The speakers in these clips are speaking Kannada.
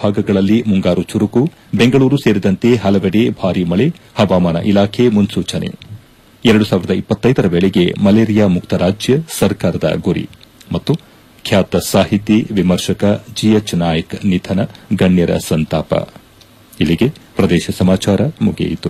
ಭಾಗಗಳಲ್ಲಿ ಮುಂಗಾರು ಚುರುಕು ಬೆಂಗಳೂರು ಸೇರಿದಂತೆ ಹಲವೆಡೆ ಭಾರೀ ಮಳೆ ಹವಾಮಾನ ಇಲಾಖೆ ಮುನ್ಸೂಚನೆ ಎರಡು ಸಾವಿರದ ಇಪ್ಪತ್ತೈದರ ವೇಳೆಗೆ ಮಲೇರಿಯಾ ಮುಕ್ತ ರಾಜ್ಯ ಸರ್ಕಾರದ ಗುರಿ ಮತ್ತು ಖ್ಯಾತ ಸಾಹಿತಿ ವಿಮರ್ಶಕ ಜಿಎಚ್ ನಾಯಕ್ ನಿಧನ ಗಣ್ಯರ ಸಂತಾಪ ಇಲ್ಲಿಗೆ ಪ್ರದೇಶ ಸಮಾಚಾರ ಮುಗಿಯಿತು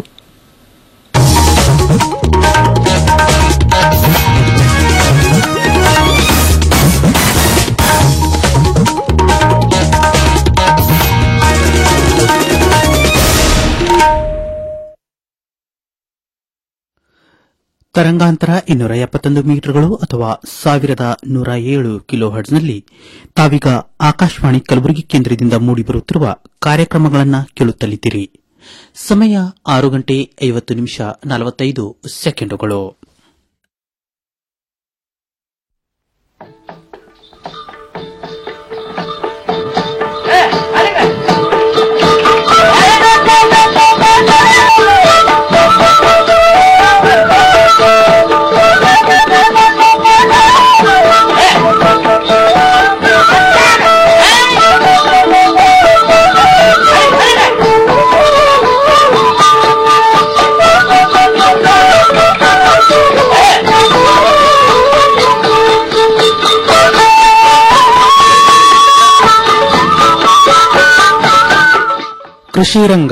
ತರಂಗಾಂತರ ಇನ್ನೂರ ಎಪ್ಪತ್ತೊಂದು ಮೀಟರ್ಗಳು ಅಥವಾ ಸಾವಿರದ ನೂರ ಏಳು ಕಿಲೋ ಹರ್ಟ್ಸ್ನಲ್ಲಿ ತಾವೀಗ ಆಕಾಶವಾಣಿ ಕಲಬುರಗಿ ಕೇಂದ್ರದಿಂದ ಮೂಡಿಬರುತ್ತಿರುವ ಕಾರ್ಯಕ್ರಮಗಳನ್ನು ಕೇಳುತ್ತಲಿದ್ದೀರಿ ಸಮಯ ಆರು ಗಂಟೆ ಐವತ್ತು ನಿಮಿಷ ನಲವತ್ತೈದು ಸೆಕೆಂಡುಗಳು ಕೃಷಿ ರಂಗ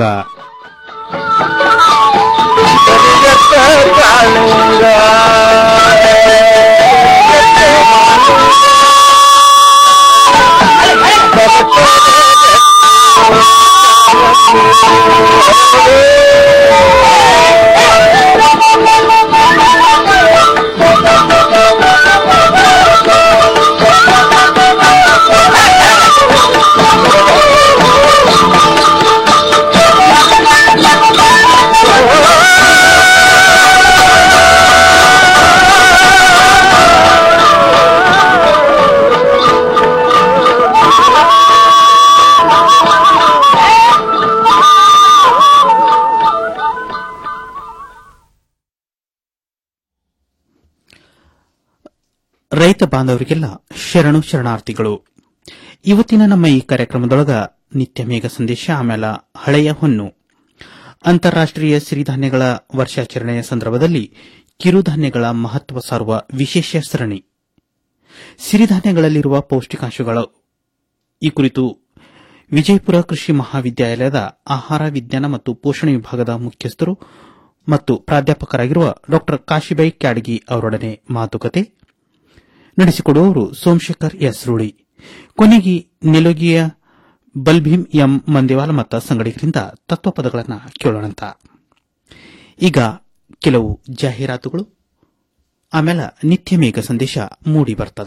ರೈತ ಬಾಂಧವರಿಗೆಲ್ಲ ಶರಣು ಶರಣಾರ್ಥಿಗಳು ಇವತ್ತಿನ ನಮ್ಮ ಈ ಕಾರ್ಯಕ್ರಮದೊಳಗ ನಿತ್ಯ ಮೇಘ ಸಂದೇಶ ಆಮೇಲೆ ಹಳೆಯ ಹೊನ್ನು ಅಂತಾರಾಷ್ಟೀಯ ಸಿರಿಧಾನ್ಯಗಳ ವರ್ಷಾಚರಣೆಯ ಸಂದರ್ಭದಲ್ಲಿ ಕಿರುಧಾನ್ಯಗಳ ಮಹತ್ವ ಸಾರುವ ವಿಶೇಷ ಸರಣಿ ಸಿರಿಧಾನ್ಯಗಳಲ್ಲಿರುವ ಪೌಷ್ಟಿಕಾಂಶಗಳು ಈ ಕುರಿತು ವಿಜಯಪುರ ಕೃಷಿ ಮಹಾವಿದ್ಯಾಲಯದ ಆಹಾರ ವಿಜ್ಞಾನ ಮತ್ತು ಪೋಷಣೆ ವಿಭಾಗದ ಮುಖ್ಯಸ್ಥರು ಮತ್ತು ಪ್ರಾಧ್ಯಾಪಕರಾಗಿರುವ ಡಾ ಕಾಶಿಬೈ ಕ್ಯಾಡಗಿ ಅವರೊಡನೆ ಮಾತುಕತೆ ನಡೆಸಿಕೊಡುವವರು ಸೋಮಶೇಖರ್ ಎಸ್ ರೂಳಿ ಕೊನೆಗೆ ನಿಲೋಗಿಯ ಬಲ್ಭೀಂ ಎಂ ಮಂದಿವಾಲ ಮತ್ತು ಸಂಗಡಿಗರಿಂದ ತತ್ವಪದಗಳನ್ನು ಕೇಳೋಣಂತ ಈಗ ಕೆಲವು ಜಾಹೀರಾತುಗಳು ಆಮೇಲೆ ನಿತ್ಯ ಮೇಘ ಸಂದೇಶ ಮೂಡಿ ಬರ್ತದ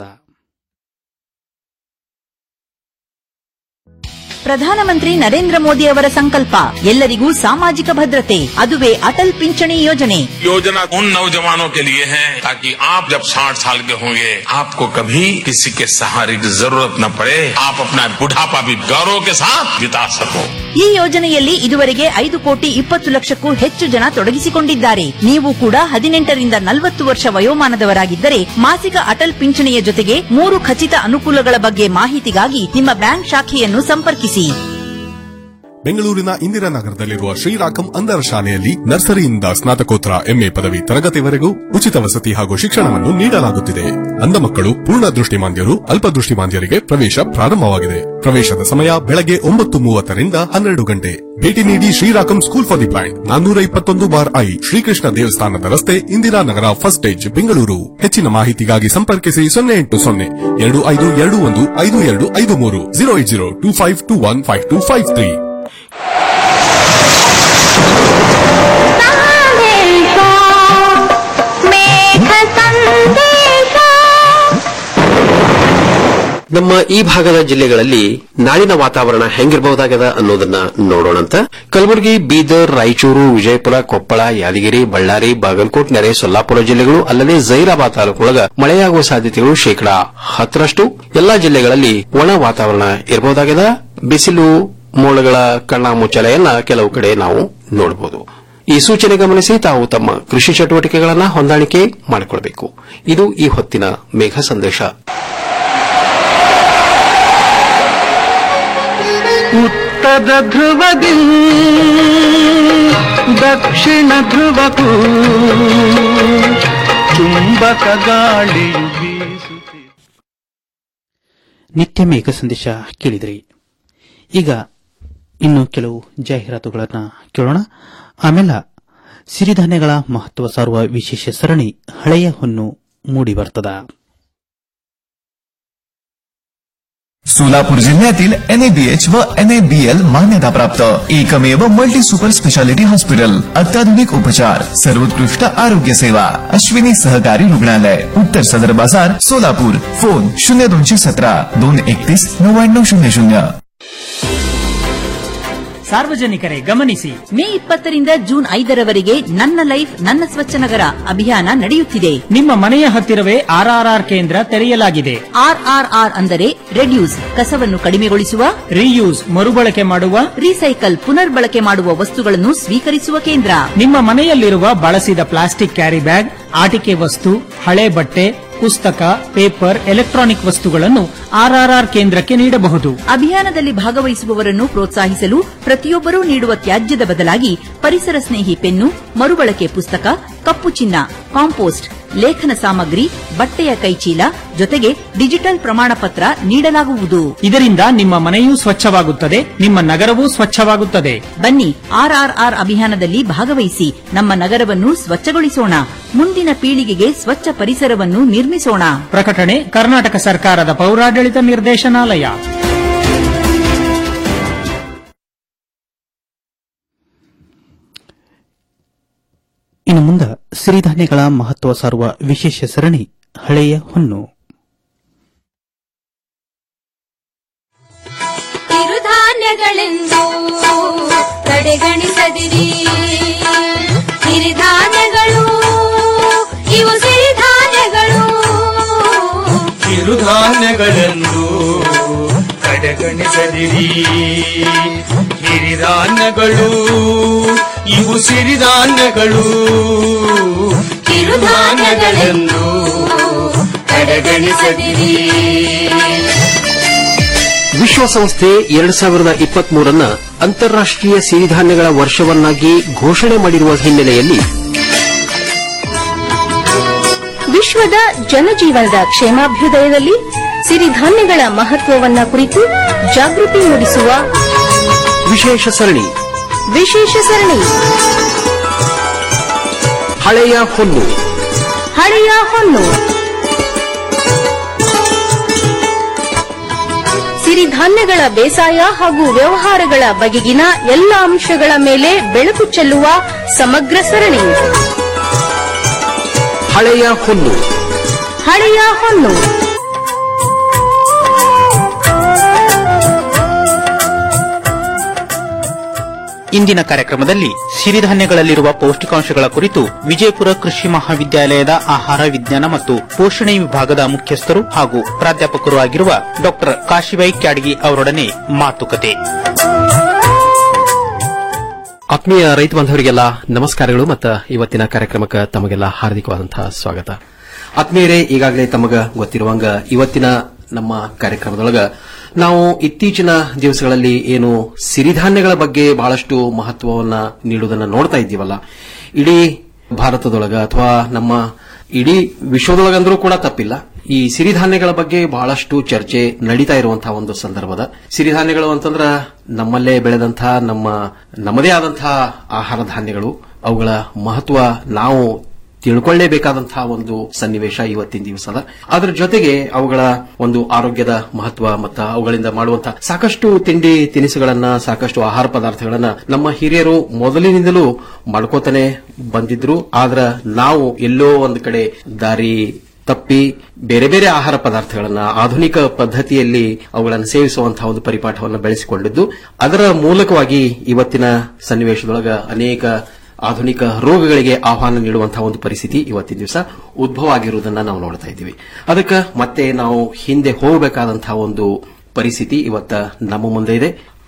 ಪ್ರಧಾನಮಂತ್ರಿ ನರೇಂದ್ರ ಮೋದಿ ಅವರ ಸಂಕಲ್ಪ ಎಲ್ಲರಿಗೂ ಸಾಮಾಜಿಕ ಭದ್ರತೆ ಅದುವೇ ಅಟಲ್ ಪಿಂಚಣಿ ಯೋಜನೆ योजना उन नौजवानों के लिए है ताकि आप जब 60 साल के होंगे आपको कभी किसी के सहारे की जरूरत न पड़े आप अपना बुढ़ापा भी गौरव के साथ बिता सको ಈ ಯೋಜನೆಯಲ್ಲಿ ಇದುವರೆಗೆ ಐದು ಕೋಟಿ ಇಪ್ಪತ್ತು ಲಕ್ಷಕ್ಕೂ ಹೆಚ್ಚು ಜನ ತೊಡಗಿಸಿಕೊಂಡಿದ್ದಾರೆ ನೀವು ಕೂಡ ಹದಿನೆಂಟರಿಂದ ನಲವತ್ತು ವರ್ಷ ವಯೋಮಾನದವರಾಗಿದ್ದರೆ ಮಾಸಿಕ ಅಟಲ್ ಪಿಂಚಣಿಯ ಜೊತೆಗೆ ಮೂರು ಖಚಿತ ಅನುಕೂಲಗಳ ಬಗ್ಗೆ ಮಾಹಿತಿಗಾಗಿ ನಿಮ್ಮ ಬ್ಯಾಂಕ್ ಶಾಖೆಯನ್ನು ಸಂಪರ್ಕಿಸಿ ಬೆಂಗಳೂರಿನ ಇಂದಿರಾನಗರದಲ್ಲಿರುವ ಶ್ರೀರಾಕಂ ಅಂಧರ ಶಾಲೆಯಲ್ಲಿ ನರ್ಸರಿಯಿಂದ ಸ್ನಾತಕೋತ್ತರ ಎಂಎ ಪದವಿ ತರಗತಿವರೆಗೂ ಉಚಿತ ವಸತಿ ಹಾಗೂ ಶಿಕ್ಷಣವನ್ನು ನೀಡಲಾಗುತ್ತಿದೆ ಅಂಧ ಮಕ್ಕಳು ಪೂರ್ಣ ದೃಷ್ಟಿಮಾಂದ್ಯರು ಅಲ್ಪದೃಷ್ಟಿಮಾಂದ್ಯರಿಗೆ ಪ್ರವೇಶ ಪ್ರಾರಂಭವಾಗಿದೆ ಪ್ರವೇಶದ ಸಮಯ ಬೆಳಗ್ಗೆ ಒಂಬತ್ತು ಮೂವತ್ತರಿಂದ ಹನ್ನೆರಡು ಗಂಟೆ ಭೇಟಿ ನೀಡಿ ಶ್ರೀರಾಕಂ ಸ್ಕೂಲ್ ಫಾರ್ ದಿ ಬ್ಲೈಂಡ್ ನಾನ್ನೂರ ಇಪ್ಪತ್ತೊಂದು ಬಾರ್ ಐ ಶ್ರೀಕೃಷ್ಣ ದೇವಸ್ಥಾನದ ರಸ್ತೆ ಇಂದಿರಾನಗರ ಫಸ್ಟ್ ಸ್ಟೇಜ್ ಬೆಂಗಳೂರು ಹೆಚ್ಚಿನ ಮಾಹಿತಿಗಾಗಿ ಸಂಪರ್ಕಿಸಿ ಸೊನ್ನೆ ಎಂಟು ಸೊನ್ನೆ ಎರಡು ಐದು ಎರಡು ಒಂದು ಐದು ಎರಡು ಐದು ಮೂರು zero eight zero two five two one five two five three ನಮ್ಮ ಈ ಭಾಗದ ಜಿಲ್ಲೆಗಳಲ್ಲಿ ನಾಳಿನ ವಾತಾವರಣ ಹೆಂಗಿರಬಹುದಾಗದ ಅನ್ನೋದನ್ನ ನೋಡೋಣಂತ ಕಲಬುರಗಿ ಬೀದರ್ ರಾಯಚೂರು ವಿಜಯಪುರ ಕೊಪ್ಪಳ ಯಾದಗಿರಿ ಬಳ್ಳಾರಿ ಬಾಗಲಕೋಟ್ ನೆರೆ ಸೊಲ್ಲಾಪುರ ಜಿಲ್ಲೆಗಳು ಅಲ್ಲದೆ ಜೈರಾಬಾದ್ ತಾಲೂಕೊಳಗ ಮಳೆಯಾಗುವ ಸಾಧ್ಯತೆಗಳು ಶೇಕಡಾ ಹತ್ತರಷ್ಟು ಎಲ್ಲಾ ಜಿಲ್ಲೆಗಳಲ್ಲಿ ಒಣ ವಾತಾವರಣ ಇರಬಹುದಾಗದ ಬಿಸಿಲು ಮೋಡಗಳ ಕಣ್ಣ ಮುಚ್ಚಲೆಯನ್ನ ಕೆಲವು ಕಡೆ ನಾವು ನೋಡಬಹುದು ಈ ಸೂಚನೆ ಗಮನಿಸಿ ತಾವು ತಮ್ಮ ಕೃಷಿ ಚಟುವಟಿಕೆಗಳನ್ನ ಹೊಂದಾಣಿಕೆ ಮಾಡಿಕೊಳ್ಳಬೇಕು ಇದು ಈ ಹೊತ್ತಿನ ಮೇಘ ಸಂದೇಶ ಉತ್- ಉತ್ತರ ಧ್ರುವದಿ ದಕ್ಷಿಣ ಧ್ರುವಕ್ಕೂ ಚುಂಬಕ ಗಾಳಿಯು ಬೀಸುತ್ತಿದೆ ನಿತ್ಯ ಮೇಘ ಸಂದೇಶ ಕೇಳಿದ್ರಿ ಈಗ ಇನ್ನು ಕೆಲವು ಜಾಹೀರಾತುಗಳನ್ನು ಕೇಳೋಣ ಆಮೇಲೆ ಸಿರಿಧಾನ್ಯಗಳ ಮಹತ್ವ ಸಾರುವ ವಿಶೇಷ ಸರಣಿ ಹಳೆಯ ಹೊನ್ನು ಮೂಡಿ ಬರ್ತದ सोलापूर जिल्ह्यातील एनएबीएच व एनएबीएल मान्यताप्राप्त एकमेव मल्टी सुपर स्पेशालिटी हॉस्पिटल अत्याधुनिक उपचार सर्वोत्कृष्ट आरोग्य सेवा अश्विनी सहकारी रुग्णालय उत्तर सदर बाजार सोलापूर फोन शून्य दोनशे सतरा दोन एकतीस नव्याण्णव शून्य शून्य ಸಾರ್ವಜನಿಕರೇ ಗಮನಿಸಿ ಮೇ ಇಪ್ಪತ್ತರಿಂದ ಜೂನ್ ಐದರವರೆಗೆ ನನ್ನ ಲೈಫ್ ನನ್ನ ಸ್ವಚ್ಛ ನಗರ ಅಭಿಯಾನ ನಡೆಯುತ್ತಿದೆ ನಿಮ್ಮ ಮನೆಯ ಹತ್ತಿರವೇ ಆರ್ಆರ್ಆರ್ ಕೇಂದ್ರ ತೆರೆಯಲಾಗಿದೆ ಆರ್ಆರ್ಆರ್ ಅಂದರೆ ರೆಡ್ಯೂಸ್ ಕಸವನ್ನು ಕಡಿಮೆಗೊಳಿಸುವ ರೀಯೂಸ್ ಮರುಬಳಕೆ ಮಾಡುವ ರೀಸೈಕಲ್ ಪುನರ್ಬಳಕೆ ಮಾಡುವ ವಸ್ತುಗಳನ್ನು ಸ್ವೀಕರಿಸುವ ಕೇಂದ್ರ ನಿಮ್ಮ ಮನೆಯಲ್ಲಿರುವ ಬಳಸಿದ ಪ್ಲಾಸ್ಟಿಕ್ ಕ್ಯಾರಿ ಬ್ಯಾಗ್ ಆಟಿಕೆ ವಸ್ತು ಹಳೆ ಬಟ್ಟೆ ಪುಸ್ತಕ ಪೇಪರ್ ಎಲೆಕ್ಟ್ರಾನಿಕ್ ವಸ್ತುಗಳನ್ನು ಆರ್ಆರ್ಆರ್ ಕೇಂದ್ರಕ್ಕೆ ನೀಡಬಹುದು ಅಭಿಯಾನದಲ್ಲಿ ಭಾಗವಹಿಸುವವರನ್ನು ಪ್ರೋತ್ಸಾಹಿಸಲು ಪ್ರತಿಯೊಬ್ಬರೂ ನೀಡುವ ತ್ಯಾಜ್ಯದ ಬದಲಾಗಿ ಪರಿಸರ ಸ್ನೇಹಿ ಪೆನ್ನು ಮರುಬಳಕೆ ಪುಸ್ತಕ ಕಪ್ಪು ಚಿನ್ನ ಕಾಂಪೋಸ್ಟ್ ಲೇಖನ ಸಾಮಗ್ರಿ ಬಟ್ಟೆಯ ಕೈಚೀಲ ಜೊತೆಗೆ ಡಿಜಿಟಲ್ ಪ್ರಮಾಣ ಪತ್ರ ನೀಡಲಾಗುವುದು ಇದರಿಂದ ನಿಮ್ಮ ಮನೆಯೂ ಸ್ವಚ್ಛವಾಗುತ್ತದೆ ನಿಮ್ಮ ನಗರವೂ ಸ್ವಚ್ಛವಾಗುತ್ತದೆ ಬನ್ನಿ ಆರ್ಆರ್ಆರ್ ಅಭಿಯಾನದಲ್ಲಿ ಭಾಗವಹಿಸಿ ನಮ್ಮ ನಗರವನ್ನು ಸ್ವಚ್ಛಗೊಳಿಸೋಣ ಮುಂದಿನ ಪೀಳಿಗೆಗೆ ಸ್ವಚ್ಛ ಪರಿಸರವನ್ನು ನಿರ್ಮಿಸೋಣ ಪ್ರಕಟಣೆ ಕರ್ನಾಟಕ ಸರ್ಕಾರದ ಪೌರಾಡಳಿತ ನಿರ್ದೇಶನಾಲಯ ಇನ್ನು ಮುಂದೆ ಸಿರಿಧಾನ್ಯಗಳ ಮಹತ್ವ ಸಾರುವ ವಿಶೇಷ ಸರಣಿ ಹಳೆಯ ಹೊನ್ನು ಕಿರುಧಾನ್ಯಗಳೆಂದು ಕಡೆಗಣಿಸದಿರಿ ಸಿರಿಧಾನ್ಯಗಳು ಇವು ಸಿರಿಧಾನ್ಯಗಳು ಕಿರುಧಾನ್ಯಗಳೆಂದು ಕಡೆಗಣಿಸದಿರಿ ಹಿರಿಧಾನ್ಯಗಳು ಇವು ಸಿರಿಧಾನ್ಯಗಳು ಕಿರುಧಾನ್ಯಗಳೆಂದು ಕಡೆಗಣಿಸದಿರಿ ವಿಶ್ವಸಂಸ್ಥೆ ಎರಡ್ ಸಾವಿರದ ಇಪ್ಪತ್ತ್ ಮೂರನ್ನ ಅಂತಾರಾಷ್ಟೀಯ ಸಿರಿಧಾನ್ಯಗಳ ವರ್ಷವನ್ನಾಗಿ ಘೋಷಣೆ ಮಾಡಿರುವ ಹಿನ್ನೆಲೆಯಲ್ಲಿ ವಿಶ್ವದ ಜನಜೀವನದ ಕ್ಷೇಮಾಭ್ಯುದಯದಲ್ಲಿ ಸಿರಿಧಾನ್ಯಗಳ ಮಹತ್ವವನ್ನ ಕುರಿತು ಜಾಗೃತಿ ಮೂಡಿಸುವ ವಿಶೇಷ ಸರಣಿ ವಿಶೇಷ ಸರಣಿ ಹಳೆಯ ಹೊನ್ನು ಹಳೆಯ ಹೊನ್ನು ಸಿರಿಧಾನ್ಯಗಳ ಬೇಸಾಯ ಹಾಗೂ ವ್ಯವಹಾರಗಳ ಬಗೆಗಿನ ಎಲ್ಲ ಅಂಶಗಳ ಮೇಲೆ ಬೆಳಕು ಚೆಲ್ಲುವ ಸಮಗ್ರ ಸರಣಿ ಹಳೆಯ ಹೊನ್ನು ಹಳೆಯ ಹೊನ್ನು ಇಂದಿನ ಕಾರ್ಯಕ್ರಮದಲ್ಲಿ ಸಿರಿಧಾನ್ಯಗಳಲ್ಲಿರುವ ಪೌಷ್ಟಿಕಾಂಶಗಳ ಕುರಿತು ವಿಜಯಪುರ ಕೃಷಿ ಮಹಾವಿದ್ಯಾಲಯದ ಆಹಾರ ವಿಜ್ಞಾನ ಮತ್ತು ಪೋಷಣೆ ವಿಭಾಗದ ಮುಖ್ಯಸ್ಥರು ಹಾಗೂ ಪ್ರಾಧ್ಯಾಪಕರು ಆಗಿರುವ ಡಾ ಕಾಶಿಬಾಯಿ ಕ್ಯಾಡಗಿ ಅವರೊಡನೆ ಮಾತುಕತೆ ಆತ್ಮೀಯ ರೈತ ಬಾಂಧವರಿಗೆಲ್ಲ ನಮಸ್ಕಾರಗಳು ಮತ್ತು ಇವತ್ತಿನ ಕಾರ್ಯಕ್ರಮಕ್ಕೆ ತಮಗೆಲ್ಲ ಹಾರ್ದಿಕವಾದಂತಹ ಸ್ವಾಗತ ಆತ್ಮೀಯರೇ ಈಗಾಗಲೇ ತಮಗ ಗೊತ್ತಿರುವಂಗ ಇವತ್ತಿನ ನಮ್ಮ ಕಾರ್ಯಕ್ರಮದೊಳಗ ನಾವು ಇತ್ತೀಚಿನ ದಿವಸಗಳಲ್ಲಿ ಏನು ಸಿರಿಧಾನ್ಯಗಳ ಬಗ್ಗೆ ಬಹಳಷ್ಟು ಮಹತ್ವವನ್ನ ನೀಡುವುದನ್ನ ನೋಡ್ತಾ ಇದ್ದೀವಲ್ಲ ಇಡೀ ಭಾರತದೊಳಗ ಅಥವಾ ನಮ್ಮ ಇಡೀ ವಿಶ್ವದೊಳಗಂದ್ರೂ ಕೂಡ ತಪ್ಪಿಲ್ಲ ಈ ಸಿರಿಧಾನ್ಯಗಳ ಬಗ್ಗೆ ಬಹಳಷ್ಟು ಚರ್ಚೆ ನಡೀತಾ ಇರುವಂತಹ ಒಂದು ಸಂದರ್ಭದ ಸಿರಿಧಾನ್ಯಗಳು ಅಂತಂದ್ರ ನಮ್ಮಲ್ಲೇ ಬೆಳೆದಂತಹ ನಮ್ಮ ನಮ್ಮದೇ ಆದಂತಹ ಆಹಾರ ಧಾನ್ಯಗಳು ಅವುಗಳ ಮಹತ್ವ ನಾವು ತಿಳ್ಕೊಳ್ಳೇಬೇಕಾದಂತಹ ಒಂದು ಸನ್ನಿವೇಶ ಇವತ್ತಿನ ದಿವಸದ ಅದರ ಜೊತೆಗೆ ಅವುಗಳ ಒಂದು ಆರೋಗ್ಯದ ಮಹತ್ವ ಮತ್ತು ಅವುಗಳಿಂದ ಮಾಡುವಂತಹ ಸಾಕಷ್ಟು ತಿಂಡಿ ತಿನಿಸುಗಳನ್ನ ಸಾಕಷ್ಟು ಆಹಾರ ಪದಾರ್ಥಗಳನ್ನ ನಮ್ಮ ಹಿರಿಯರು ಮೊದಲಿನಿಂದಲೂ ಮಾಡ್ಕೋತಾನೆ ಬಂದಿದ್ರು ಆದ್ರ ನಾವು ಎಲ್ಲೋ ಒಂದು ಕಡೆ ದಾರಿ ತಪ್ಪಿ ಬೇರೆ ಬೇರೆ ಆಹಾರ ಪದಾರ್ಥಗಳನ್ನ ಆಧುನಿಕ ಪದ್ಧತಿಯಲ್ಲಿ ಅವುಗಳನ್ನು ಸೇವಿಸುವಂತಹ ಒಂದು ಪರಿಪಾಠವನ್ನು ಬೆಳೆಸಿಕೊಂಡಿದ್ದು ಅದರ ಮೂಲಕವಾಗಿ ಇವತ್ತಿನ ಸನ್ನಿವೇಶದೊಳಗ ಅನೇಕ ಆಧುನಿಕ ರೋಗಗಳಿಗೆ ಆಹ್ವಾನ ನೀಡುವಂತಹ ಒಂದು ಪರಿಸ್ಥಿತಿ ಇವತ್ತಿನ ದಿವಸ ಉದ್ಭವ ಆಗಿರುವುದನ್ನ ನಾವು ನೋಡ್ತಾ ಇದ್ದೀವಿ ಅದಕ್ಕೆ ಮತ್ತೆ ನಾವು ಹಿಂದೆ ಹೋಗಬೇಕಾದಂತಹ ಒಂದು ಪರಿಸ್ಥಿತಿ ಇವತ್ತ ನಮ್ಮ ಮುಂದೆ ಇದೆ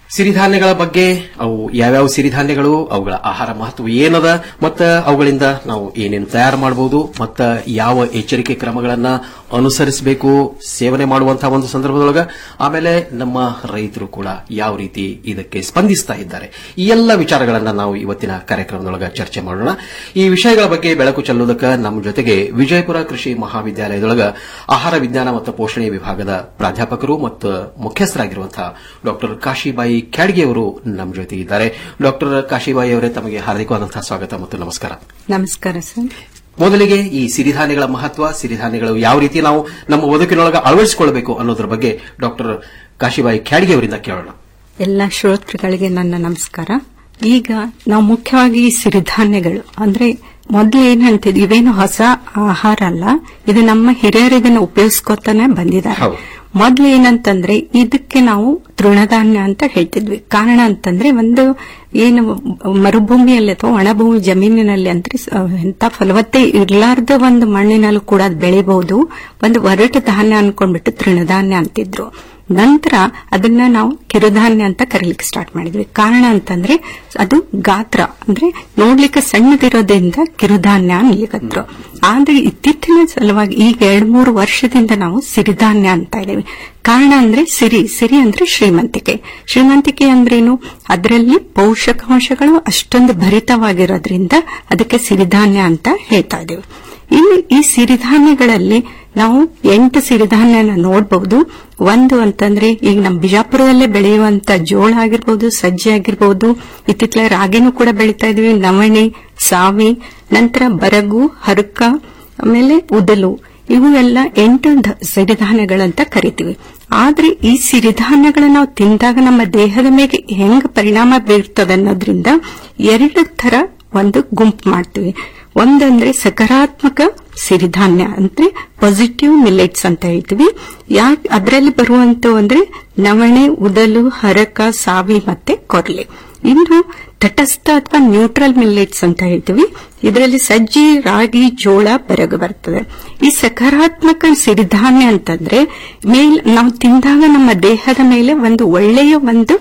ಸಿರಿಧಾನ್ಯಗಳ ಬಗ್ಗೆ ಅವು ಯಾವ್ಯಾವ ಸಿರಿಧಾನ್ಯಗಳು ಅವುಗಳ ಆಹಾರ ಮಹತ್ವ ಏನದ ಮತ್ತ ಅವುಗಳಿಂದ ನಾವು ಏನೇನು ತಯಾರು ಮಾಡಬಹುದು ಮತ್ತ ಯಾವ ಎಚ್ಚರಿಕೆ ಕ್ರಮಗಳನ್ನ ಅನುಸರಿಸಬೇಕು ಸೇವನೆ ಮಾಡುವಂತಹ ಒಂದು ಸಂದರ್ಭದೊಳಗ ಆಮೇಲೆ ನಮ್ಮ ರೈತರು ಕೂಡ ಯಾವ ರೀತಿ ಇದಕ್ಕೆ ಸ್ಪಂದಿಸ್ತಾ ಇದ್ದಾರೆ ಈ ಎಲ್ಲ ವಿಚಾರಗಳನ್ನ ನಾವು ಇವತ್ತಿನ ಕಾರ್ಯಕ್ರಮದೊಳಗ ಚರ್ಚೆ ಮಾಡೋಣ ಈ ವಿಷಯಗಳ ಬಗ್ಗೆ ಬೆಳಕು ಚೆಲ್ಲುವುದಕ್ಕೆ ನಮ್ಮ ಜೊತೆಗೆ ವಿಜಯಪುರ ಕೃಷಿ ಮಹಾವಿದ್ಯಾಲಯದೊಳಗ ಆಹಾರ ವಿಜ್ಞಾನ ಮತ್ತು ಪೋಷಣೆ ವಿಭಾಗದ ಪ್ರಾಧ್ಯಾಪಕರು ಮತ್ತು ಮುಖ್ಯಸ್ಥರಾಗಿರುವಂತಹ ಡಾಕ್ಟರ್ ಕಾಶಿಬಾಯಿ ಕ್ಯಾಡ್ಗೆ ಅವರು ನಮ್ಮ ಜೊತೆ ಇದ್ದಾರೆ ಡಾಕ್ಟರ್ ಕಾಶಿಬಾಯಿ ಅವರೇ ತಮಗೆ ಹಾರ್ದಿಕವಾದಂತಹ ಸ್ವಾಗತ ಮತ್ತು ನಮಸ್ಕಾರ ನಮಸ್ಕಾರ ಸರ್ ಮೊದಲಿಗೆ ಈ ಸಿರಿಧಾನ್ಯಗಳ ಮಹತ್ವ ಸಿರಿಧಾನ್ಯಗಳು ಯಾವ ರೀತಿ ನಾವು ನಮ್ಮ ಬದುಕಿನೊಳಗೆ ಅಳವಡಿಸಿಕೊಳ್ಳಬೇಕು ಅನ್ನೋದ್ರ ಬಗ್ಗೆ ಡಾಕ್ಟರ್ ಕಾಶಿಬಾಯಿ ಕ್ಯಾಡ್ಗೆ ಅವರಿಂದ ಕೇಳೋಣ ಎಲ್ಲ ಶ್ರೋತೃಗಳಿಗೆ ನನ್ನ ನಮಸ್ಕಾರ ಈಗ ನಾವು ಮುಖ್ಯವಾಗಿ ಈ ಸಿರಿಧಾನ್ಯಗಳು ಅಂದ್ರೆ ಮೊದಲು ಏನ್ ಹೇಳ್ತಿದ್ವಿ ಇವೇನು ಹೊಸ ಆಹಾರ ಅಲ್ಲ ಇದು ನಮ್ಮ ಹಿರಿಯರು ಇದನ್ನ ಉಪಯೋಗಿಸ್ಕೊತಾನೆ ಬಂದಿದ್ದಾರೆ ಮೊದ್ಲು ಏನಂತಂದ್ರೆ ಇದಕ್ಕೆ ನಾವು ತೃಣಧಾನ್ಯ ಅಂತ ಹೇಳ್ತಿದ್ವಿ ಕಾರಣ ಅಂತಂದ್ರೆ ಒಂದು ಏನು ಮರುಭೂಮಿಯಲ್ಲಿ ಅಥವಾ ಒಣಭೂಮಿ ಜಮೀನಿನಲ್ಲಿ ಅಂದ್ರೆ ಸ- ಎಂತ ಫಲವತ್ತೆ ಇರ್ಲಾರ್ದ ಒಂದು ಮಣ್ಣಿನಲ್ಲೂ ಕೂಡ ಅದ್ ಬೆಳಿಬಹುದು ಒಂದು ಒರಟು ಧಾನ್ಯ ಅನ್ಕೊಂಡ್ಬಿಟ್ಟು ತೃಣಧಾನ್ಯ ಅಂತಿದ್ರು ನಂತರ ಅದನ್ನ ನಾವು ಕಿರುಧಾನ್ಯ ಅಂತ ಕರೀಲಿಕ್ಕೆ ಸ್ಟಾರ್ಟ್ ಮಾಡಿದ್ವಿ ಕಾರಣ ಅಂತಂದ್ರೆ ಅದು ಗಾತ್ರ ಅಂದ್ರೆ ನೋಡ್ಲಿಕ್ಕೆ ಸಣ್ಣದಿರೋದ್ರಿಂದ ಕಿರುಧಾನ್ಯ ಅನ್ಲಿಕತ್ರು ಆದ್ರೆ ಇತ್ತೀಚಿನ ಸಲುವಾಗಿ ಈಗ ಎರಡ್ ಮೂರು ವರ್ಷದಿಂದ ನಾವು ಸಿರಿಧಾನ್ಯ ಅಂತ ಇದ್ದೇವೆ ಕಾರಣ ಅಂದ್ರೆ ಸಿರಿ ಸಿರಿ ಅಂದ್ರೆ ಶ್ರೀಮಂತಿಕೆ ಶ್ರೀಮಂತಿಕೆ ಅಂದ್ರೇನು ಅದರಲ್ಲಿ ಪೋಷಕಾಂಶಗಳು ಅಷ್ಟೊಂದು ಭರಿತವಾಗಿರೋದ್ರಿಂದ ಅದಕ್ಕೆ ಸಿರಿಧಾನ್ಯ ಅಂತ ಹೇಳ್ತಾ ಇದ್ದೇವೆ ಇನ್ನು ಈ ಸಿರಿಧಾನ್ಯಗಳಲ್ಲಿ ನಾವು ಎಂಟು ಸಿರಿಧಾನ್ಯನ ನೋಡಬಹುದು ಒಂದು ಅಂತಂದ್ರೆ ಈಗ ನಮ್ಮ ಬಿಜಾಪುರದಲ್ಲೇ ಬೆಳೆಯುವಂತ ಜೋಳ ಆಗಿರ್ಬೋದು ಸಜ್ಜೆ ಆಗಿರ್ಬೋದು ಇತ್ತಿತ್ತಲ ರಾಗಿನೂ ಕೂಡ ಬೆಳೀತಾ ಇದೀವಿ ನವಣೆ ಸಾವಿ ನಂತರ ಬರಗು ಹರಕ ಆಮೇಲೆ ಉದಲು ಇವು ಎಲ್ಲ ಎಂಟು ಧ- ಸಿರಿಧಾನ್ಯಗಳಂತ ಕರಿತೀವಿ ಆದ್ರೆ ಈ ಸಿರಿಧಾನ್ಯಗಳನ್ನ ನಾವು ತಿಂದಾಗ ನಮ್ಮ ದೇಹದ ಮೇಲೆ ಹೆಂಗ್ ಪರಿಣಾಮ ಬೀರ್ತದೆ ಅನ್ನೋದ್ರಿಂದ ಎರಡು ತರ ಒಂದು ಗುಂಪು ಮಾಡ್ತೀವಿ ಒಂದಂದ್ರೆ ಸಕಾರಾತ್ಮಕ ಸಿರಿಧಾನ್ಯ ಅಂದ್ರೆ ಪಾಸಿಟಿವ್ ಮಿಲೆಟ್ಸ್ ಅಂತ ಹೇಳ್ತೀವಿ ಯಾಕೆ ಅದರಲ್ಲಿ ಬರುವಂತವು ಅಂದ್ರೆ ನವಣೆ ಉದಲು ಹರಕ ಸಾವಿ ಮತ್ತೆ ಕೊರ್ಲೆ ಇನ್ನು ತಟಸ್ಥ ಅಥವಾ ನ್ಯೂಟ್ರಲ್ ಮಿಲ್ಲೆಟ್ಸ್ ಅಂತ ಹೇಳ್ತೀವಿ ಇದರಲ್ಲಿ ಸಜ್ಜಿ ರಾಗಿ ಜೋಳ ಬರಗು ಬರ್ತದೆ ಈ ಸಕಾರಾತ್ಮಕ ಸಿರಿಧಾನ್ಯ ಅಂತಂದ್ರೆ ಮೇಲ್ ನಾವು ತಿಂದಾಗ ನಮ್ಮ ದೇಹದ ಮೇಲೆ ಒಂದು ಒಳ್ಳೆಯ ಒಂದು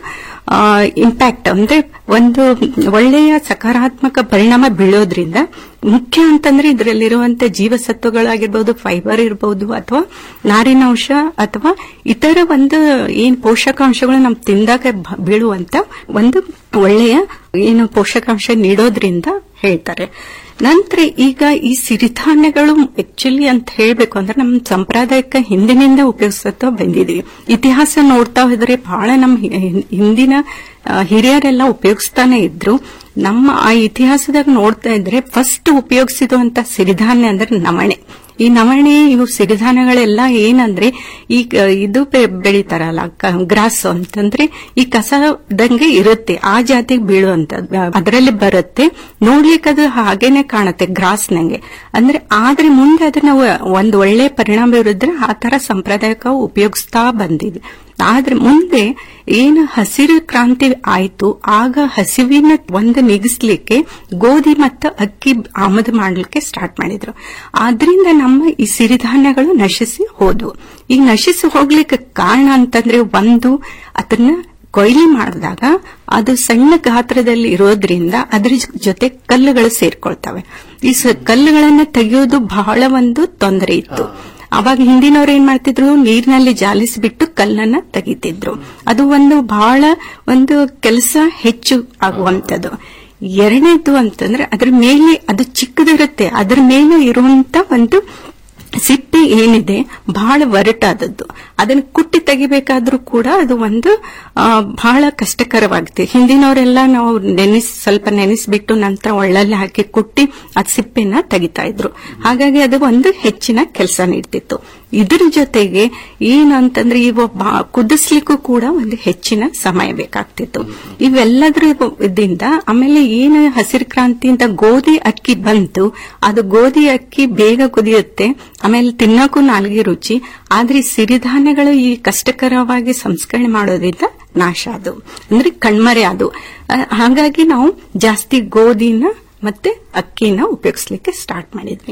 ಇಂಪ್ಯಾಕ್ಟ್ ಅಂದ್ರೆ ಒಂದು ಒಳ್ಳೆಯ ಸಕಾರಾತ್ಮಕ ಪರಿಣಾಮ ಬೀಳೋದ್ರಿಂದ ಮುಖ್ಯ ಅಂತಂದ್ರೆ ಇದರಲ್ಲಿರುವಂತ ಜೀವಸತ್ವಗಳಾಗಿರ್ಬೋದು ಫೈಬರ್ ಇರಬಹುದು ಅಥವಾ ನಾರಿನಾಂಶ ಅಥವಾ ಇತರ ಒಂದು ಏನ್ ಪೋಷಕಾಂಶಗಳು ನಾವು ತಿಂದಾಗ ಬ- ಬೀಳುವಂತ ಒಂದು ಒಳ್ಳೆಯ ಏನು ಪೋಷಕಾಂಶ ನೀಡೋದ್ರಿಂದ ಹೇಳ್ತಾರೆ ನಂತರ ಈಗ ಈ ಸಿರಿಧಾನ್ಯಗಳು ಆಕ್ಚುಲಿ ಅಂತ ಹೇಳ್ಬೇಕು ಅಂದ್ರೆ ನಮ್ಮ ಸಂಪ್ರದಾಯಕ್ಕೆ ಹಿಂದಿನಿಂದ ಉಪಯೋಗಿಸ್ತಾ ಬಂದಿದೀವಿ ಇತಿಹಾಸ ನೋಡ್ತಾ ಹೋದ್ರೆ ಬಹಳ ನಮ್ಮ ಹಿ- ಹಿಂದಿನ ಆ, ಹಿರಿಯರೆಲ್ಲ ಉಪಯೋಗಿಸ್ತಾನೆ ಇದ್ರು ನಮ್ಮ ಆ ಇತಿಹಾಸದಾಗ ನೋಡ್ತಾ ಇದ್ರೆ ಫಸ್ಟ್ ಉಪಯೋಗಿಸಿದಂತ ಸಿರಿಧಾನ್ಯ ಅಂದ್ರೆ ನವಣೆ ಈ ನವಣೆ ಇವು ಸಿರಿಧಾನ್ಯಗಳೆಲ್ಲ ಏನಂದ್ರೆ ಈ ಕ- ಇದು ಬೆ- ಬೆಳಿತಾರಲ್ಲ ಗ್ರಾಸ್ ಅಂತಂದ್ರೆ ಈ ಕಸದಂಗೆ ಇರುತ್ತೆ ಆ ಜಾತಿಗೆ ಬೀಳುವಂತದ್ದು ಅದರಲ್ಲಿ ಬರುತ್ತೆ ನೋಡ್ಲಿಕ್ಕೆ ಅದು ಹಾಗೇನೆ ಕಾಣುತ್ತೆ ಗ್ರಾಸ್ ನಂಗೆ ಅಂದ್ರೆ ಆದ್ರೆ ಮುಂದೆ ಅದನ್ನ ವ- ಒಂದು ಒಳ್ಳೆ ಪರಿಣಾಮ ಇರಿದ್ರೆ ಆ ತರ ಸಾಂಪ್ರದಾಯಿಕ ಉಪಯೋಗಿಸ್ತಾ ಬಂದಿದೆ ಆದ್ರೆ ಮುಂದೆ ಏನು ಹಸಿರು ಕ್ರಾಂತಿ ಆಯ್ತು ಆಗ ಹಸಿವಿನ ಒಂದು ನಿಗಿಸ್ಲಿಕ್ಕೆ ಗೋಧಿ ಮತ್ತು ಅಕ್ಕಿ ಆಮದು ಮಾಡ್ಲಿಕ್ಕೆ ಸ್ಟಾರ್ಟ್ ಮಾಡಿದ್ರು ಆದ್ರಿಂದ ನಮ್ಮ ಈ ಸಿರಿಧಾನ್ಯಗಳು ನಶಿಸಿ ಹೋದ್ವು ಈಗ ನಶಿಸಿ ಹೋಗ್ಲಿಕ್ಕೆ ಕಾರಣ ಅಂತಂದ್ರೆ ಒಂದು ಅದನ್ನ ಕೊಯ್ಲಿ ಮಾಡಿದಾಗ ಅದು ಸಣ್ಣ ಗಾತ್ರದಲ್ಲಿ ಇರೋದ್ರಿಂದ ಅದ್ರ ಜೊತೆ ಕಲ್ಲುಗಳು ಸೇರ್ಕೊಳ್ತವೆ ಈ ಸ- ಕಲ್ಲುಗಳನ್ನ ತೆಗೆಯೋದು ಬಹಳ ಒಂದು ತೊಂದರೆ ಇತ್ತು ಅವಾಗ ಹಿಂದಿನವ್ರು ಏನ್ ಮಾಡ್ತಿದ್ರು ನೀರಿನಲ್ಲಿ ಜಾಲಿಸಿಬಿಟ್ಟು ಕಲ್ಲನ್ನ ತೆಗಿತಿದ್ರು ಅದು ಒಂದು ಬಹಳ ಒಂದು ಕೆಲಸ ಹೆಚ್ಚು ಆಗುವಂತದ್ದು ಎರಡನೇದು ಅಂತಂದ್ರೆ ಅದ್ರ ಮೇಲೆ ಅದು ಚಿಕ್ಕದಿರುತ್ತೆ ಅದ್ರ ಮೇಲೆ ಇರುವಂತ ಒಂದು ಸಿಪ್ಪೆ ಏನಿದೆ ಬಹಳ ಒರಟಾದದ್ದು ಅದನ್ನ ಕುಟ್ಟಿ ತೆಗಿಬೇಕಾದ್ರೂ ಕೂಡ ಅದು ಒಂದು ಆ, ಬಹಳ ಕಷ್ಟಕರವಾಗುತ್ತೆ ಹಿಂದಿನವರೆಲ್ಲ ನಾವು ನೆನೆಸ್ ಸ್ವಲ್ಪ ನೆನೆಸ್ಬಿಟ್ಟು ನಂತರ ಒಳ್ಳಲ್ಲಿ ಹಾಕಿ ಕುಟ್ಟಿ ಅದ್ ಸಿಪ್ಪೆನ ತೆಗಿತಾ ಇದ್ರು ಹಾಗಾಗಿ ಅದು ಒಂದು ಹೆಚ್ಚಿನ ಕೆಲಸ ನೀಡ್ತಿತ್ತು ಇದ್ರ ಜೊತೆಗೆ ಏನು ಅಂತಂದ್ರೆ ಇವ ಬಾ- ಕುದಿಸ್ಲಿಕ್ಕೂ ಕೂಡ ಒಂದು ಹೆಚ್ಚಿನ ಸಮಯ ಬೇಕಾಗ್ತಿತ್ತು ಇವೆಲ್ಲದ್ರ ಇದರಿಂದ ಆಮೇಲೆ ಏನು ಹಸಿರು ಕ್ರಾಂತಿಯಿಂದ ಗೋಧಿ ಅಕ್ಕಿ ಬಂತು ಅದು ಗೋಧಿ ಅಕ್ಕಿ ಬೇಗ ಕುದಿಯುತ್ತೆ ಆಮೇಲೆ ತಿನ್ನೋಕ್ಕೂ ನಾಲ್ಗೆ ರುಚಿ ಆದ್ರೆ ಈ ಸಿರಿಧಾನ್ಯಗಳು ಈ ಕಷ್ಟಕರವಾಗಿ ಸಂಸ್ಕರಣೆ ಮಾಡೋದ್ರಿಂದ ನಾಶ ಅದು ಅಂದ್ರೆ ಕಣ್ಮರೆ ಅದು ಅಹ್, ಹಾಗಾಗಿ ನಾವು ಜಾಸ್ತಿ ಗೋಧಿನ ಮತ್ತೆ ಅಕ್ಕಿನ ಉಪಯೋಗಿಸ್ಲಿಕ್ಕೆ ಸ್ಟಾರ್ಟ್ ಮಾಡಿದ್ವಿ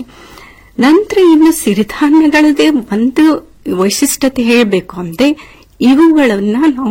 ನಂತರ ಇನ್ನು ಸಿರಿಧಾನ್ಯಗಳದೇ ಒಂದು ವೈಶಿಷ್ಟ್ಯತೆ ಹೇಳಬೇಕು ಅಂದ್ರೆ ಇವುಗಳನ್ನ ನಾವು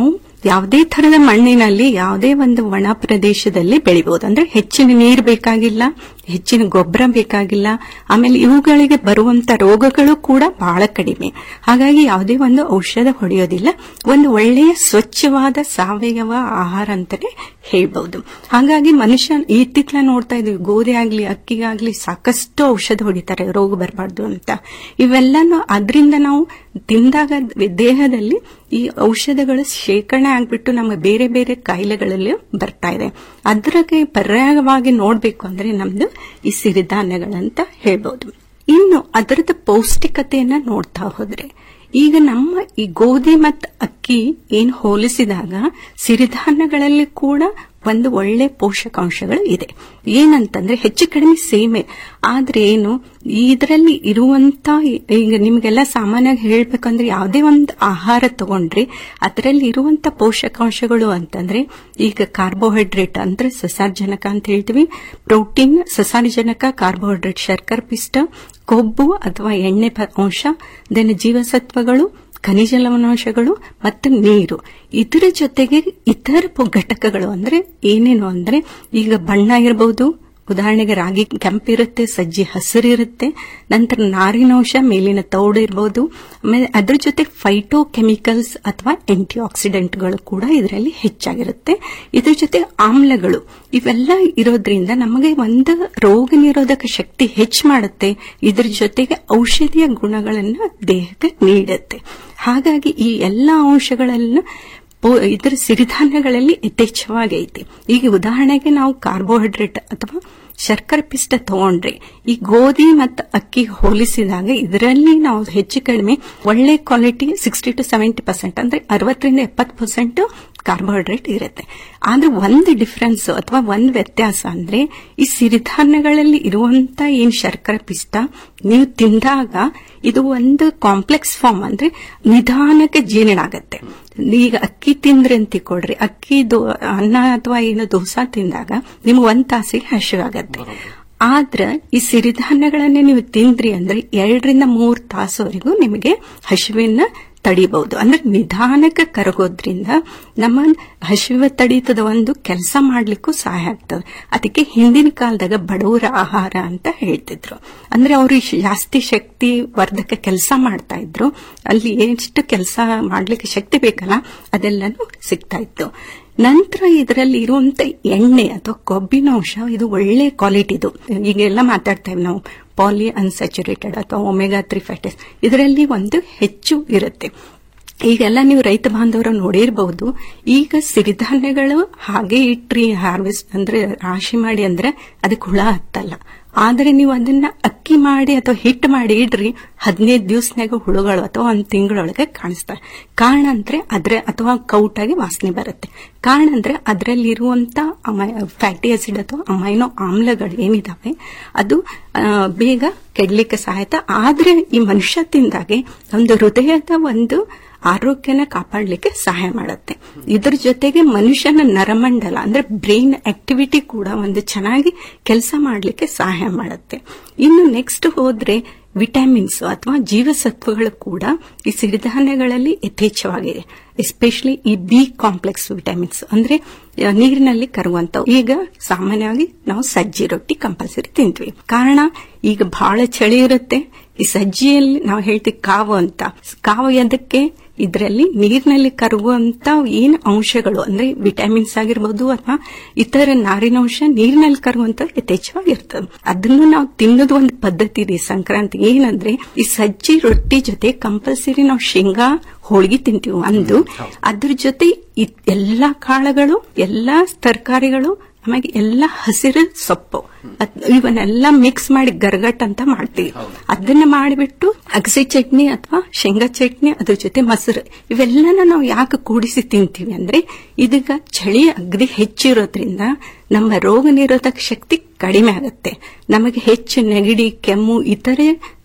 ಯಾವುದೇ ತರದ ಮಣ್ಣಿನಲ್ಲಿ ಯಾವುದೇ ಒಂದು ಒಣ ಪ್ರದೇಶದಲ್ಲಿ ಬೆಳಿಬಹುದು ಅಂದ್ರೆ ಹೆಚ್ಚಿನ ನೀರು ಬೇಕಾಗಿಲ್ಲ ಹೆಚ್ಚಿನ ಗೊಬ್ಬರ ಬೇಕಾಗಿಲ್ಲ ಆಮೇಲೆ ಇವುಗಳಿಗೆ ಬರುವಂತ ರೋಗಗಳು ಕೂಡ ಬಹಳ ಕಡಿಮೆ ಹಾಗಾಗಿ ಯಾವುದೇ ಒಂದು ಔಷಧ ಹೊಡೆಯೋದಿಲ್ಲ ಒಂದು ಒಳ್ಳೆಯ ಸ್ವಚ್ಛವಾದ ಸಾವಯವ ಆಹಾರ ಅಂತಾನೆ ಹೇಳ್ಬಹುದು ಹಾಗಾಗಿ ಮನುಷ್ಯ ಇತ್ತಿತ್ತಲ ನೋಡ್ತಾ ಇದೀವಿ ಗೋಧಿ ಆಗ್ಲಿ ಅಕ್ಕಿಗಾಗ್ಲಿ ಸಾಕಷ್ಟು ಔಷಧ ಹೊಡಿತಾರೆ ರೋಗ ಬರಬಾರ್ದು ಅಂತ ಇವೆಲ್ಲನೂ ಅದರಿಂದ ನಾವು ತಿಂದಾಗ ದೇಹದಲ್ಲಿ ಈ ಔಷಧಗಳು ಶೇಖರಣೆ ಆಗ್ಬಿಟ್ಟು ನಮ್ಮ ಬೇರೆ ಬೇರೆ ಕಾಯಿಲೆಗಳಲ್ಲಿ ಬರ್ತಾ ಇದೆ ಅದ್ರಾಗೆ ಪರ್ಯಾಯವಾಗಿ ನೋಡ್ಬೇಕು ಅಂದ್ರೆ ನಮ್ದು ಈ ಸಿರಿಧಾನ್ಯಗಳಂತ ಹೇಳ್ಬೋದು ಇನ್ನು ಅದರದ ಪೌಷ್ಟಿಕತೆಯನ್ನ ನೋಡ್ತಾ ಹೋದ್ರೆ ಈಗ ನಮ್ಮ ಈ ಗೋಧಿ ಮತ್ತು ಅಕ್ಕಿ ಏನ್ ಹೋಲಿಸಿದಾಗ ಸಿರಿಧಾನ್ಯಗಳಲ್ಲಿ ಕೂಡ ಒಂದು ಒಳ್ಳೆ ಪೋಷಕಾಂಶಗಳು ಇದೆ ಏನಂತಂದ್ರೆ ಹೆಚ್ಚು ಕಡಿಮೆ ಸೇಮೆ ಆದ್ರೆ ಏನು ಇದರಲ್ಲಿ ಇರುವಂತ ಈಗ ನಿಮಗೆಲ್ಲ ಸಾಮಾನ್ಯವಾಗಿ ಹೇಳ್ಬೇಕಂದ್ರೆ ಯಾವುದೇ ಒಂದು ಆಹಾರ ತಗೊಂಡ್ರೆ ಅದರಲ್ಲಿ ಇರುವಂತ ಪೋಷಕಾಂಶಗಳು ಅಂತಂದ್ರೆ ಈಗ ಕಾರ್ಬೋಹೈಡ್ರೇಟ್ ಅಂದ್ರೆ ಸಸಾರಜನಕ ಅಂತ ಹೇಳ್ತೀವಿ ಪ್ರೋಟೀನ್ ಸಸಾರಜನಕ ಕಾರ್ಬೋಹೈಡ್ರೇಟ್ ಶರ್ಕರ ಪಿಷ್ಟ ಕೊಬ್ಬು ಅಥವಾ ಎಣ್ಣೆ ಪ- ಅಂಶ ದೆನ್ ಜೀವಸತ್ವಗಳು ಖನಿಜ ಲವಣಾಂಶಗಳು ಮತ್ತು ನೀರು ಇದರ ಜೊತೆಗೆ ಇತರ ಪೊ- ಘಟಕಗಳು ಅಂದ್ರೆ ಏನೇನು ಅಂದ್ರೆ ಈಗ ಬಣ್ಣ ಇರಬಹುದು ಉದಾಹರಣೆಗೆ ರಾಗಿ ಕೆಂಪಿರುತ್ತೆ ಸಜ್ಜಿ ಹಸಿರಿರುತ್ತೆ ನಂತರ ನಾರಿನಾಂಶ ಮೇಲಿನ ತೌಡು ಇರಬಹುದು ಆಮೇಲೆ ಅದ್ರ ಜೊತೆ ಫೈಟೋ ಕೆಮಿಕಲ್ಸ್ ಅಥವಾ ಆಂಟಿ ಆಕ್ಸಿಡೆಂಟ್ಗಳು ಕೂಡ ಇದರಲ್ಲಿ ಹೆಚ್ಚಾಗಿರುತ್ತೆ ಇದ್ರ ಜೊತೆ ಆಮ್ಲಗಳು ಇವೆಲ್ಲ ಇರೋದ್ರಿಂದ ನಮಗೆ ಒಂದು ರೋಗ ನಿರೋಧಕ ಶಕ್ತಿ ಹೆಚ್ಚು ಮಾಡುತ್ತೆ ಇದ್ರ ಜೊತೆಗೆ ಔಷಧಿಯ ಗುಣಗಳನ್ನ ದೇಹಕ್ಕೆ ನೀಡುತ್ತೆ ಹಾಗಾಗಿ ಈ ಎಲ್ಲ ಅಂಶಗಳನ್ನು ಪೋ- ಇದರ ಸಿರಿಧಾನ್ಯಗಳಲ್ಲಿ ಯಥೇಚ್ಛವಾಗಿ ಐತಿ ಈಗ ಉದಾಹರಣೆಗೆ ನಾವು ಕಾರ್ಬೋಹೈಡ್ರೇಟ್ ಅಥವಾ ಶರ್ಕರೆ ಪಿಷ್ಟ ತಗೊಂಡ್ರೆ ಈ ಗೋಧಿ ಮತ್ತು ಅಕ್ಕಿ ಹೋಲಿಸಿದಾಗ ಇದರಲ್ಲಿ ನಾವು ಹೆಚ್ಚು ಕಡಿಮೆ ಒಳ್ಳೆ quality sixty to seventy percent ಅಂದ್ರೆ ಅರವತ್ತರಿಂದ ಎಪ್ಪತ್ತು ಪರ್ಸೆಂಟ್ ಕಾರ್ಬೋಹೈಡ್ರೇಟ್ ಇರುತ್ತೆ ಆದ್ರೆ ಒಂದು ಡಿಫರೆನ್ಸ್ ಅಥವಾ ಒಂದು ವ್ಯತ್ಯಾಸ ಅಂದ್ರೆ ಈ ಸಿರಿಧಾನ್ಯಗಳಲ್ಲಿ ಇರುವಂತ ಏನ್ ಶರ್ಕರೆ ಪಿಷ್ಟ ನೀವು ತಿಂದಾಗ ಇದು ಒಂದು ಕಾಂಪ್ಲೆಕ್ಸ್ ಫಾರ್ಮ್ ಅಂದ್ರೆ ನಿಧಾನಕ್ಕೆ ಜೀರ್ಣ ಆಗತ್ತೆ ಈಗ ಅಕ್ಕಿ ತಿಂದ್ರೆ ಅಂತ ತಿಳ್ಕೊಳ್ರಿ ಅಕ್ಕಿ ದೋ- ಅನ್ನ ಅಥವಾ ಏನು ದೋಸಾ ತಿಂದಾಗ ನಿಮ್ಗೆ ಒಂದ್ ತಾಸಿಗೆ ಹಸಿವಾಗತ್ತೆ ಆದ್ರ ಈ ಸಿರಿಧಾನ್ಯಗಳನ್ನೇ ನೀವು ತಿಂದ್ರಿ ಅಂದ್ರೆ ಎರಡರಿಂದ ಮೂರ್ ತಾಸುವರೆಗೂ ನಿಮಗೆ ಹಸಿವಿನ ತಡಿಬಹುದು ಅಂದ್ರೆ ನಿಧಾನಕ್ಕೆ ಕರಗೋದ್ರಿಂದ ನಮ್ಮ ಹಸಿವೆ ತಡೀತದ ಒಂದು ಕೆಲಸ ಮಾಡ್ಲಿಕ್ಕೂ ಸಹಾಯ ಆಗ್ತದೆ ಅದಕ್ಕೆ ಹಿಂದಿನ ಕಾಲದಾಗ ಬಡವರ ಆಹಾರ ಅಂತ ಹೇಳ್ತಿದ್ರು ಅಂದ್ರೆ ಅವರು ಜಾಸ್ತಿ ಶಕ್ತಿ ವರ್ಧಕ ಕೆಲಸ ಮಾಡ್ತಾ ಇದ್ರು ಅಲ್ಲಿ ಎಷ್ಟು ಕೆಲಸ ಮಾಡ್ಲಿಕ್ಕೆ ಶಕ್ತಿ ಬೇಕಲ್ಲ ಅದೆಲ್ಲನೂ ಸಿಗ್ತಾ ಇತ್ತು ನಂತರ ಇದರಲ್ಲಿ ಇರುವಂತ ಎಣ್ಣೆ ಅಥವಾ ಕೊಬ್ಬಿನ ಅಂಶ ಇದು ಒಳ್ಳೆ ಕ್ವಾಲಿಟಿದು ಈಗೆಲ್ಲ ಮಾತಾಡ್ತೇವೆ ನಾವು ಪಾಲಿ ಅನ್ಸ್ಯಾಚುರೇಟೆಡ್ ಅಥವಾ ಒಮೆಗಾ ತ್ರೀ ಫ್ಯಾಟಸ್ ಇದರಲ್ಲಿ ಒಂದು ಹೆಚ್ಚು ಇರುತ್ತೆ ಈಗೆಲ್ಲ ನೀವು ರೈತ ಬಾಂಧವರು ನೋಡಿರಬಹುದು ಈಗ ಸಿರಿಧಾನ್ಯಗಳು ಹಾಗೆ ಇಟ್ರಿ ಹಾರ್ವೆಸ್ಟ್ ಅಂದ್ರೆ ರಾಶಿ ಮಾಡಿ ಅಂದ್ರೆ ಅದಕ್ಕೆ ಹುಳ ಹತ್ತಲ್ಲ ಆದ್ರೆ ನೀವು ಅದನ್ನ ಅಕ್ಕಿ ಮಾಡಿ ಅಥವಾ ಹಿಟ್ಟು ಮಾಡಿ ಇಡ್ರಿ ಹದಿನೈದು ದಿವಸನಾಗ ಹುಳುಗಳು ಅಥವಾ ಒಂದ್ ತಿಂಗಳೊಳಗೆ ಕಾಣಿಸ್ತವೆ ಕಾರಣ ಅಂದ್ರೆ ಅದ್ರ ಅಥವಾ ಕೌಟಾಗಿ ವಾಸನೆ ಬರುತ್ತೆ ಕಾರಣ ಅಂದ್ರೆ ಅದರಲ್ಲಿ ಇರುವಂತ ಫ್ಯಾಟಿ ಆಸಿಡ್ ಅಥವಾ ಅಮೈನೋ ಆಮ್ಲಗಳು ಏನಿದಾವೆ ಅದು ಆ, ಬೇಗ ಕೆಡ್ಲಿಕ್ಕೆ ಸಹಾಯತ ಆದ್ರೆ ಈ ಮನುಷ್ಯ ತಿಂದಾಗೆ ಒಂದು ಹೃದಯದ ಒಂದು ಆರೋಗ್ಯನ ಕಾಪಾಡಲಿಕ್ಕೆ ಸಹಾಯ ಮಾಡುತ್ತೆ ಇದ್ರ ಜೊತೆಗೆ ಮನುಷ್ಯನ ನರಮಂಡಲ ಅಂದ್ರೆ ಬ್ರೈನ್ ಆಕ್ಟಿವಿಟಿ ಕೂಡ ಒಂದು ಚೆನ್ನಾಗಿ ಕೆಲಸ ಮಾಡಲಿಕ್ಕೆ ಸಹಾಯ ಮಾಡುತ್ತೆ ಇನ್ನು ನೆಕ್ಸ್ಟ್ ಹೋದ್ರೆ ವಿಟಮಿನ್ಸ್ ಅಥವಾ ಜೀವಸತ್ವಗಳು ಕೂಡ ಈ ಸಿರಿಧಾನ್ಯಗಳಲ್ಲಿ ಯಥೇಚ್ಛವಾಗಿದೆ ಎಸ್ಪೆಷಲಿ ಈ ಬಿ ಕಾಂಪ್ಲೆಕ್ಸ್ ವಿಟಮಿನ್ಸ್ ಅಂದ್ರೆ ಆ, ನೀರಿನಲ್ಲಿ ಕರುವಂತವು ಈಗ ಸಾಮಾನ್ಯವಾಗಿ ನಾವು ಸಜ್ಜಿ ರೊಟ್ಟಿ ಕಂಪಲ್ಸರಿ ತಿಂತೀವಿ ಕಾರಣ ಈಗ ಬಹಳ ಚಳಿ ಇರುತ್ತೆ ಈ ಸಜ್ಜಿಯಲ್ಲಿ ನಾವು ಹೇಳ್ತೀವಿ ಕಾವು ಅಂತ ಕಾವು ಎದಕ್ಕೆ ಇದರಲ್ಲಿ ನೀರಿನಲ್ಲಿ ಕರಗುವಂತ ಏನ್ ಅಂಶಗಳು ಅಂದ್ರೆ ವಿಟಮಿನ್ಸ್ ಆಗಿರ್ಬೋದು ಅಥವಾ ಇತರ ನಾರಿನಾಂಶ ನೀರಿನಲ್ಲಿ ಕರಗುವಂತ ಯಥೇಚ್ಛವಾಗಿರ್ತದೆ ಅದನ್ನು ನಾವು ತಿನ್ನೋದು ಒಂದು ಪದ್ಧತಿ ಇದೆ ಸಂಕ್ರಾಂತಿ ಏನಂದ್ರೆ ಈ ಸಜ್ಜಿ ರೊಟ್ಟಿ ಜೊತೆ ಕಂಪಲ್ಸರಿ ನಾವು ಶೇಂಗಾ ಹೋಳಿಗೆ ತಿಂತೀವಿ ಒಂದು ಅದ್ರ ಜೊತೆ ಈ ಎಲ್ಲಾ ಕಾಳುಗಳು ಎಲ್ಲಾ ತರಕಾರಿಗಳು ಆಮೇಲೆ ಎಲ್ಲ ಹಸಿರು ಸೊಪ್ಪು ಅದ್- ಇವನ್ನೆಲ್ಲ ಮಿಕ್ಸ್ ಮಾಡಿ ಗರ್ಗಟ್ ಅಂತ ಮಾಡ್ತೀವಿ ಅದನ್ನ ಮಾಡಿಬಿಟ್ಟು ಅಗಸೆ ಚಟ್ನಿ ಅಥವಾ ಶೇಂಗಾ ಚಟ್ನಿ ಅದ್ರ ಜೊತೆ ಮೊಸರು ಇವೆಲ್ಲನ ನಾವು ಯಾಕೆ ಕೂಡಿಸಿ ತಿಂತೀವಿ ಅಂದ್ರೆ ಇದೀಗ ಚಳಿ ಅಗದಿ ಹೆಚ್ಚಿರೋದ್ರಿಂದ ನಮ್ಮ ರೋಗ ನಿರೋಧಕ ಶಕ್ತಿ ಕಡಿಮೆ ಆಗುತ್ತೆ ನಮಗೆ ಹೆಚ್ಚು ನೆಗಡಿ ಕೆಮ್ಮು ಇತರೆ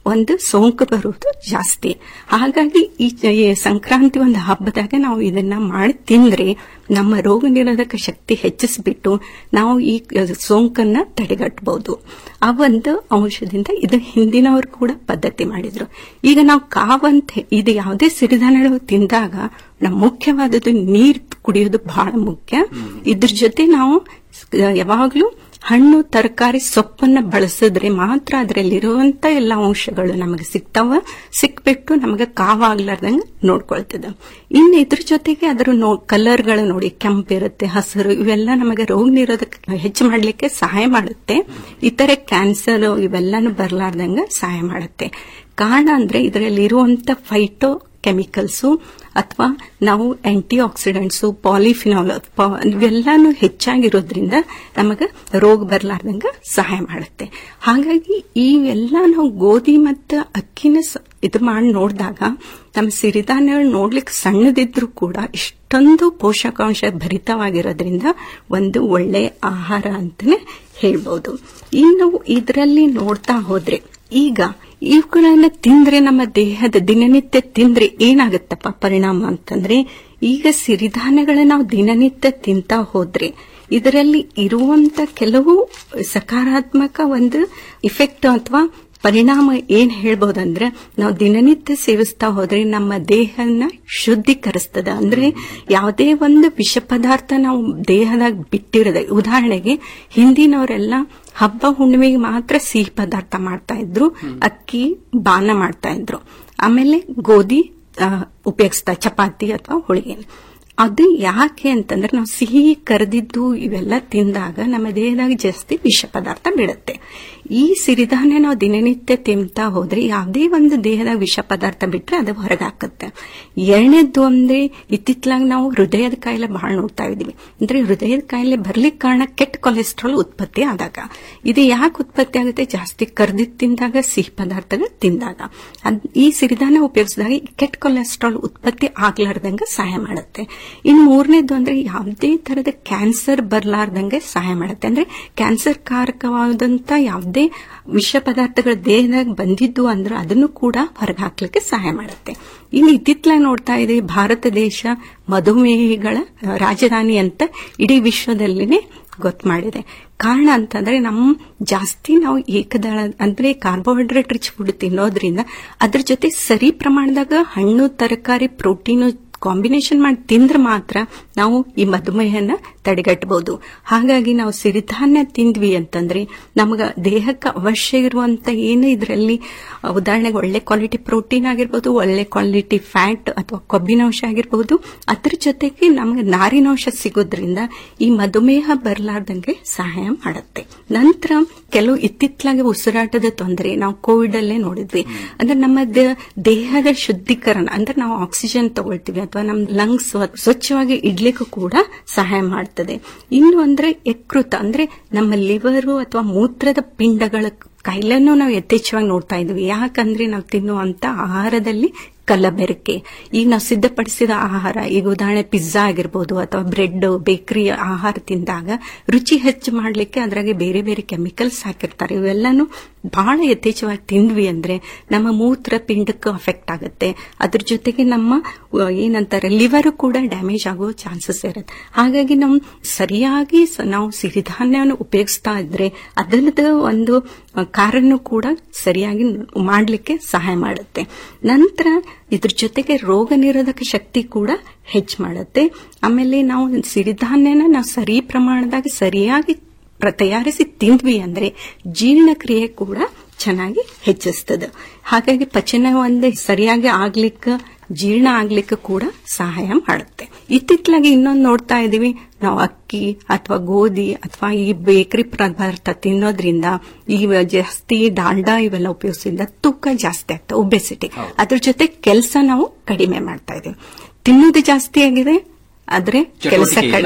ಒಂದು ಸೋಂಕು ಬರುವುದು ಜಾಸ್ತಿ ಹಾಗಾಗಿ ಈ ಈ ಸಂಕ್ರಾಂತಿ ಒಂದು ಹಬ್ಬದಾಗ ನಾವು ಇದನ್ನ ಮಾಡಿ ತಿಂದ್ರೆ ನಮ್ಮ ರೋಗ ನಿರೋಧಕ ಶಕ್ತಿ ಹೆಚ್ಚಿಸ್ಬಿಟ್ಟು ನಾವು ಈ ಸೋಂಕನ್ನ ತಡೆಗಟ್ಟಬಹುದು ಆ ಒಂದು ಅಂಶದಿಂದ ಇದು ಹಿಂದಿನವರು ಕೂಡ ಪದ್ಧತಿ ಮಾಡಿದ್ರು ಈಗ ನಾವು ಕಾವಂತೆ ಇದು ಯಾವುದೇ ಸಿರಿಧಾನ್ಯಗಳು ತಿಂದಾಗ ನಮ್ಮ ಮುಖ್ಯವಾದದ್ದು ನೀರು ಕುಡಿಯೋದು ಬಹಳ ಮುಖ್ಯ ಇದ್ರ ಜೊತೆ ನಾವು ಯಾವಾಗಲೂ ಹಣ್ಣು ತರಕಾರಿ ಸೊಪ್ಪನ್ನ ಬಳಸಿದ್ರೆ ಮಾತ್ರ ಅದರಲ್ಲಿರುವಂತ ಎಲ್ಲ ಅಂಶಗಳು ನಮಗೆ ಸಿಗ್ತಾವ ಸಿಕ್ಬಿಟ್ಟು ನಮಗೆ ಕಾವಾಗ್ಲಾರ್ದಂಗೆ ನೋಡ್ಕೊಳ್ತದ ಇನ್ನು ಇದ್ರ ಜೊತೆಗೆ ಅದರ ನೋ ಕಲರ್ಗಳು ನೋಡಿ ಕೆಂಪಿರುತ್ತೆ ಹಸಿರು ಇವೆಲ್ಲ ನಮಗೆ ರೋಗ ನಿರೋಧಕ ಹೆಚ್ಚು ಮಾಡ್ಲಿಕ್ಕೆ ಸಹಾಯ ಮಾಡುತ್ತೆ ಇತರೆ ಕ್ಯಾನ್ಸರ್ ಇವೆಲ್ಲಾನು ಬರ್ಲಾರ್ದಂಗ ಸಹಾಯ ಮಾಡುತ್ತೆ ಕಾರಣ ಅಂದ್ರೆ ಇದರಲ್ಲಿ ಇರುವಂತ ಫೈಟೋ ಕೆಮಿಕಲ್ಸು ಅಥವಾ ನಾವು ಆಂಟಿ ಆಕ್ಸಿಡೆಂಟ್ಸು ಪಾಲಿಫಿನಾಲ್ ಇವೆಲ್ಲಾನು ಹೆಚ್ಚಾಗಿರೋದ್ರಿಂದ ನಮಗೆ ರೋಗ ಬರ್ಲಾರ್ದಂಗ ಸಹಾಯ ಮಾಡುತ್ತೆ ಹಾಗಾಗಿ ಇವೆಲ್ಲ ನಾವು ಗೋಧಿ ಮತ್ತು ಅಕ್ಕಿನ ಇದು ಮಾಡಿ ನೋಡಿದಾಗ ನಮ್ಮ ಸಿರಿಧಾನ್ಯಗಳು ನೋಡ್ಲಿಕ್ಕೆ ಸಣ್ಣದಿದ್ರು ಕೂಡ ಇಷ್ಟೊಂದು ಪೋಷಕಾಂಶ ಭರಿತವಾಗಿರೋದ್ರಿಂದ ಒಂದು ಒಳ್ಳೆ ಆಹಾರ ಅಂತಾನೆ ಹೇಳ್ಬೋದು ಇನ್ನು ಇದರಲ್ಲಿ ನೋಡ್ತಾ ಹೋದ್ರೆ ಈಗ ಇವುಗಳನ್ನ ತಿಂದ್ರೆ ನಮ್ಮ ದೇಹದ ದಿನನಿತ್ಯ ತಿಂದ್ರೆ ಏನಾಗುತ್ತಪ್ಪ ಪರಿಣಾಮ ಅಂತಂದ್ರೆ ಈಗ ಸಿರಿಧಾನ್ಯಗಳನ್ನ ನಾವು ದಿನನಿತ್ಯ ತಿಂತಾ ಹೋದ್ರೆ ಇದರಲ್ಲಿ ಇರುವಂತ ಕೆಲವು ಸಕಾರಾತ್ಮಕ ಒಂದು ಇಫೆಕ್ಟ್ ಅಥವಾ ಪರಿಣಾಮ ಏನ್ ಹೇಳ್ಬೋದಂದ್ರೆ ನಾವು ದಿನನಿತ್ಯ ಸೇವಿಸ್ತಾ ಹೋದ್ರೆ ನಮ್ಮ ದೇಹನ ಶುದ್ಧೀಕರಿಸ್ತದ ಅಂದ್ರೆ ಯಾವುದೇ ಒಂದು ವಿಷ ಪದಾರ್ಥ ನಾವು ದೇಹದಾಗ ಬಿಟ್ಟಿರದ ಉದಾಹರಣೆಗೆ ಹಿಂದಿನವರೆಲ್ಲ ಹಬ್ಬ ಹುಣ್ಣಿಮೆಗೆ ಮಾತ್ರ ಸಿಹಿ ಪದಾರ್ಥ ಮಾಡ್ತಾ ಇದ್ರು ಅಕ್ಕಿ ಬಾನ ಮಾಡ್ತಾ ಇದ್ರು ಆಮೇಲೆ ಗೋಧಿ ಉಪಯೋಗಿಸ್ತಾ ಚಪಾತಿ ಅಥವಾ ಹೋಳಿಗೆ ಅದು ಯಾಕೆ ಅಂತಂದ್ರೆ ನಾವು ಸಿಹಿ ಕರೆದಿದ್ದು ಇವೆಲ್ಲ ತಿಂದಾಗ ನಮ್ಮ ದೇಹದಾಗ ಜಾಸ್ತಿ ವಿಷ ಪದಾರ್ಥ ಬಿಡುತ್ತೆ ಈ ಸಿರಿಧಾನ್ಯ ನಾವು ದಿನನಿತ್ಯ ತಿಂತಾ ಹೋದ್ರೆ ಯಾವುದೇ ಒಂದು ದೇಹದಾಗ ವಿಷ ಪದಾರ್ಥ ಬಿಟ್ರೆ ಅದು ಹೊರಗೆ ಹಾಕುತ್ತೆ ಎರಡನೇದ್ದು ಅಂದ್ರೆ ಇತ್ತಿತ್ತಲಾಗ ನಾವು ಹೃದಯದ ಕಾಯಿಲೆ ಬಹಳ ನೋಡ್ತಾ ಇದೀವಿ ಅಂದ್ರೆ ಹೃದಯದ ಕಾಯಿಲೆ ಬರ್ಲಿಕ್ಕೆ ಕಾರಣ ಕೆಟ್ಟ ಕೊಲೆಸ್ಟ್ರಾಲ್ ಉತ್ಪತ್ತಿ ಆದಾಗ ಇದು ಯಾಕೆ ಉತ್ಪತ್ತಿ ಆಗುತ್ತೆ ಜಾಸ್ತಿ ಕರ್ದಿದ್ ತಿಂದಾಗ ಸಿಹಿ ಪದಾರ್ಥಗಳು ತಿಂದಾಗ ಈ ಸಿರಿಧಾನ್ಯ ಉಪಯೋಗಿಸಿದಾಗ ಕೆಟ್ಟ ಕೊಲೆಸ್ಟ್ರಾಲ್ ಉತ್ಪತ್ತಿ ಆಗ್ಲಾರ್ದಂಗ ಸಹಾಯ ಮಾಡುತ್ತೆ ಇನ್ನು ಮೂರನೇದು ಅಂದ್ರೆ ಯಾವುದೇ ತರದ ಕ್ಯಾನ್ಸರ್ ಬರ್ಲಾರ್ದಂಗೆ ಸಹಾಯ ಮಾಡುತ್ತೆ ಅಂದ್ರೆ ಕ್ಯಾನ್ಸರ್ ಕಾರಕವಾದಂತ ಯಾವುದೇ ವಿಷ ಪದಾರ್ಥಗಳ ದೇಹದಾಗ ಬಂದಿದ್ದು ಅಂದ್ರೆ ಅದನ್ನು ಕೂಡ ಹೊರಗೆ ಹಾಕ್ಲಿಕ್ಕೆ ಸಹಾಯ ಮಾಡುತ್ತೆ ಇನ್ನು ಇತ್ತಿತ್ತಲಾಗಿ ನೋಡ್ತಾ ಇದ್ದೀವಿ ಭಾರತ ದೇಶ ಮಧುಮೇಹಿಗಳ ರಾಜಧಾನಿ ಅಂತ ಇಡೀ ವಿಶ್ವದಲ್ಲಿನೇ ಗೊತ್ತು ಮಾಡಿದೆ ಕಾರಣ ಅಂತಂದ್ರೆ ನಮ್ಮ ಜಾಸ್ತಿ ನಾವು ಏಕದಳ ಅಂದ್ರೆ ಕಾರ್ಬೋಹೈಡ್ರೇಟ್ ರಿಚ್ ಫುಡ್ ತಿನ್ನೋದ್ರಿಂದ ಅದ್ರ ಜೊತೆ ಸರಿ ಪ್ರಮಾಣದಾಗ ಹಣ್ಣು ತರಕಾರಿ ಪ್ರೋಟೀನು ಕಾಂಬಿನೇಷನ್ ಮಾಡಿ ತಿಂದ್ರೆ ಮಾತ್ರ ನಾವು ಈ ಮಧುಮೇಹನ ತಡೆಗಟ್ಟಬಹುದು ಹಾಗಾಗಿ ನಾವು ಸಿರಿಧಾನ್ಯ ತಿಂದ್ವಿ ಅಂತಂದ್ರೆ ನಮಗ ದೇಹಕ್ಕೆ ಅವಶ್ಯ ಇರುವಂತ ಏನು ಇದರಲ್ಲಿ ಉದಾಹರಣೆಗೆ ಒಳ್ಳೆ ಕ್ವಾಲಿಟಿ ಪ್ರೋಟೀನ್ ಆಗಿರ್ಬೋದು ಒಳ್ಳೆ ಕ್ವಾಲಿಟಿ ಫ್ಯಾಟ್ ಅಥವಾ ಕೊಬ್ಬಿನಾಂಶ ಆಗಿರ್ಬೋದು ಅದ್ರ ಜೊತೆಗೆ ನಮಗೆ ನಾರಿನಾಂಶ ಸಿಗೋದ್ರಿಂದ ಈ ಮಧುಮೇಹ ಬರಲಾರ್ದಂಗೆ ಸಹಾಯ ಮಾಡುತ್ತೆ ನಂತರ ಕೆಲವು ಇತ್ತಿತ್ತಲಾಗಿ ಉಸಿರಾಟದ ತೊಂದರೆ ನಾವು ಕೋವಿಡ್ ಅಲ್ಲೇ ನೋಡಿದ್ವಿ ಅಂದ್ರೆ ನಮ್ಮ ದೇಹದ ಶುದ್ಧೀಕರಣ ಅಂದ್ರೆ ನಾವು ಆಕ್ಸಿಜನ್ ತಗೊಳ್ತೀವಿ ಅಥವಾ ನಮ್ಮ ಲಂಗ್ಸ್ ಸ್ವಚ್ಛವಾಗಿ ಇಡ್ಲಿಕ್ಕೂ ಕೂಡ ಸಹಾಯ ಮಾಡ್ತದೆ ಇನ್ನು ಅಂದ್ರೆ ಯಕೃತ ಅಂದ್ರೆ ನಮ್ಮ ಲಿವರು ಅಥವಾ ಮೂತ್ರದ ಪಿಂಡಗಳ ಕಾಯಿಲೆಯನ್ನು ನಾವು ಯಥೇಚ್ಛವಾಗಿ ನೋಡ್ತಾ ಇದ್ವಿ ಯಾಕಂದ್ರೆ ನಾವು ತಿನ್ನುವಂತ ಆಹಾರದಲ್ಲಿ ಕಲಬೆರಕೆ ಈಗ ನಾವು ಸಿದ್ಧಪಡಿಸಿದ ಆಹಾರ ಈಗ ಉದಾಹರಣೆ ಪಿಜ್ಜಾ ಆಗಿರ್ಬೋದು ಅಥವಾ ಬ್ರೆಡ್ ಬೇಕರಿ ಆಹಾರ ತಿಂದಾಗ ರುಚಿ ಹೆಚ್ಚು ಮಾಡಲಿಕ್ಕೆ ಅದ್ರಾಗೆ ಬೇರೆ ಬೇರೆ ಕೆಮಿಕಲ್ಸ್ ಹಾಕಿರ್ತಾರೆ ಇವೆಲ್ಲಾನು ಬಹಳ ಯಥೇಚ್ಛವಾಗಿ ತಿಂದ್ವಿ ಅಂದ್ರೆ ನಮ್ಮ ಮೂತ್ರ ಪಿಂಡಕ್ಕೆ ಅಫೆಕ್ಟ್ ಆಗುತ್ತೆ ಅದ್ರ ಜೊತೆಗೆ ನಮ್ಮ ಏನಂತಾರೆ ಲಿವರ್ ಕೂಡ ಡ್ಯಾಮೇಜ್ ಆಗೋ ಚಾನ್ಸಸ್ ಇರುತ್ತೆ ಹಾಗಾಗಿ ನಾವು ಸರಿಯಾಗಿ ನಾವು ಸಿರಿಧಾನ್ಯವನ್ನು ಉಪಯೋಗಿಸ್ತಾ ಇದ್ರೆ ಅದರದ ಒಂದು ಕಾರನ್ನು ಕೂಡ ಸರಿಯಾಗಿ ಮಾಡಲಿಕ್ಕೆ ಸಹಾಯ ಮಾಡುತ್ತೆ ನಂತರ ಇದ್ರ ಜೊತೆಗೆ ರೋಗ ನಿರೋಧಕ ಶಕ್ತಿ ಕೂಡ ಹೆಚ್ಚು ಮಾಡುತ್ತೆ ಆಮೇಲೆ ನಾವು ಸಿರಿಧಾನ್ಯನ ನಾವು ಸರಿ ಪ್ರಮಾಣದಾಗ ಸರಿಯಾಗಿ ತಯಾರಿಸಿ ತಿಂದ್ವಿ ಅಂದ್ರೆ ಜೀರ್ಣಕ್ರಿಯೆ ಕೂಡ ಚೆನ್ನಾಗಿ ಹೆಚ್ಚಿಸ್ತದೆ ಹಾಗಾಗಿ ಪಚನ ಒಂದು ಸರಿಯಾಗಿ ಆಗ್ಲಿಕ್ಕೆ ಜೀರ್ಣ ಆಗ್ಲಿಕ್ಕೆ ಕೂಡ ಸಹಾಯ ಮಾಡುತ್ತೆ ಇತ್ತಿತ್ತಲಾಗಿ ಇನ್ನೊಂದು ನೋಡ್ತಾ ಇದೀವಿ ನಾವು ಅಕ್ಕಿ ಅಥವಾ ಗೋಧಿ ಅಥವಾ ಈ ಬೇಕರಿ ಪದಾರ್ಥ ತಿನ್ನೋದ್ರಿಂದ ಈ ಜಾಸ್ತಿ ಡಾಲ್ಡಾ ಇವೆಲ್ಲ ಉಪಯೋಗಿಸಿದ ತೂಕ ಜಾಸ್ತಿ ಆಗ್ತದೆ ಒಬೆಸಿಟಿ ಅದ್ರ ಜೊತೆ ಕೆಲಸ ನಾವು ಕಡಿಮೆ ಮಾಡ್ತಾ ಇದೀವಿ ತಿನ್ನೋದು ಜಾಸ್ತಿ ಆಗಿದೆ ಆದ್ರೆ ಕೆಲಸ ಕಡಿಮೆ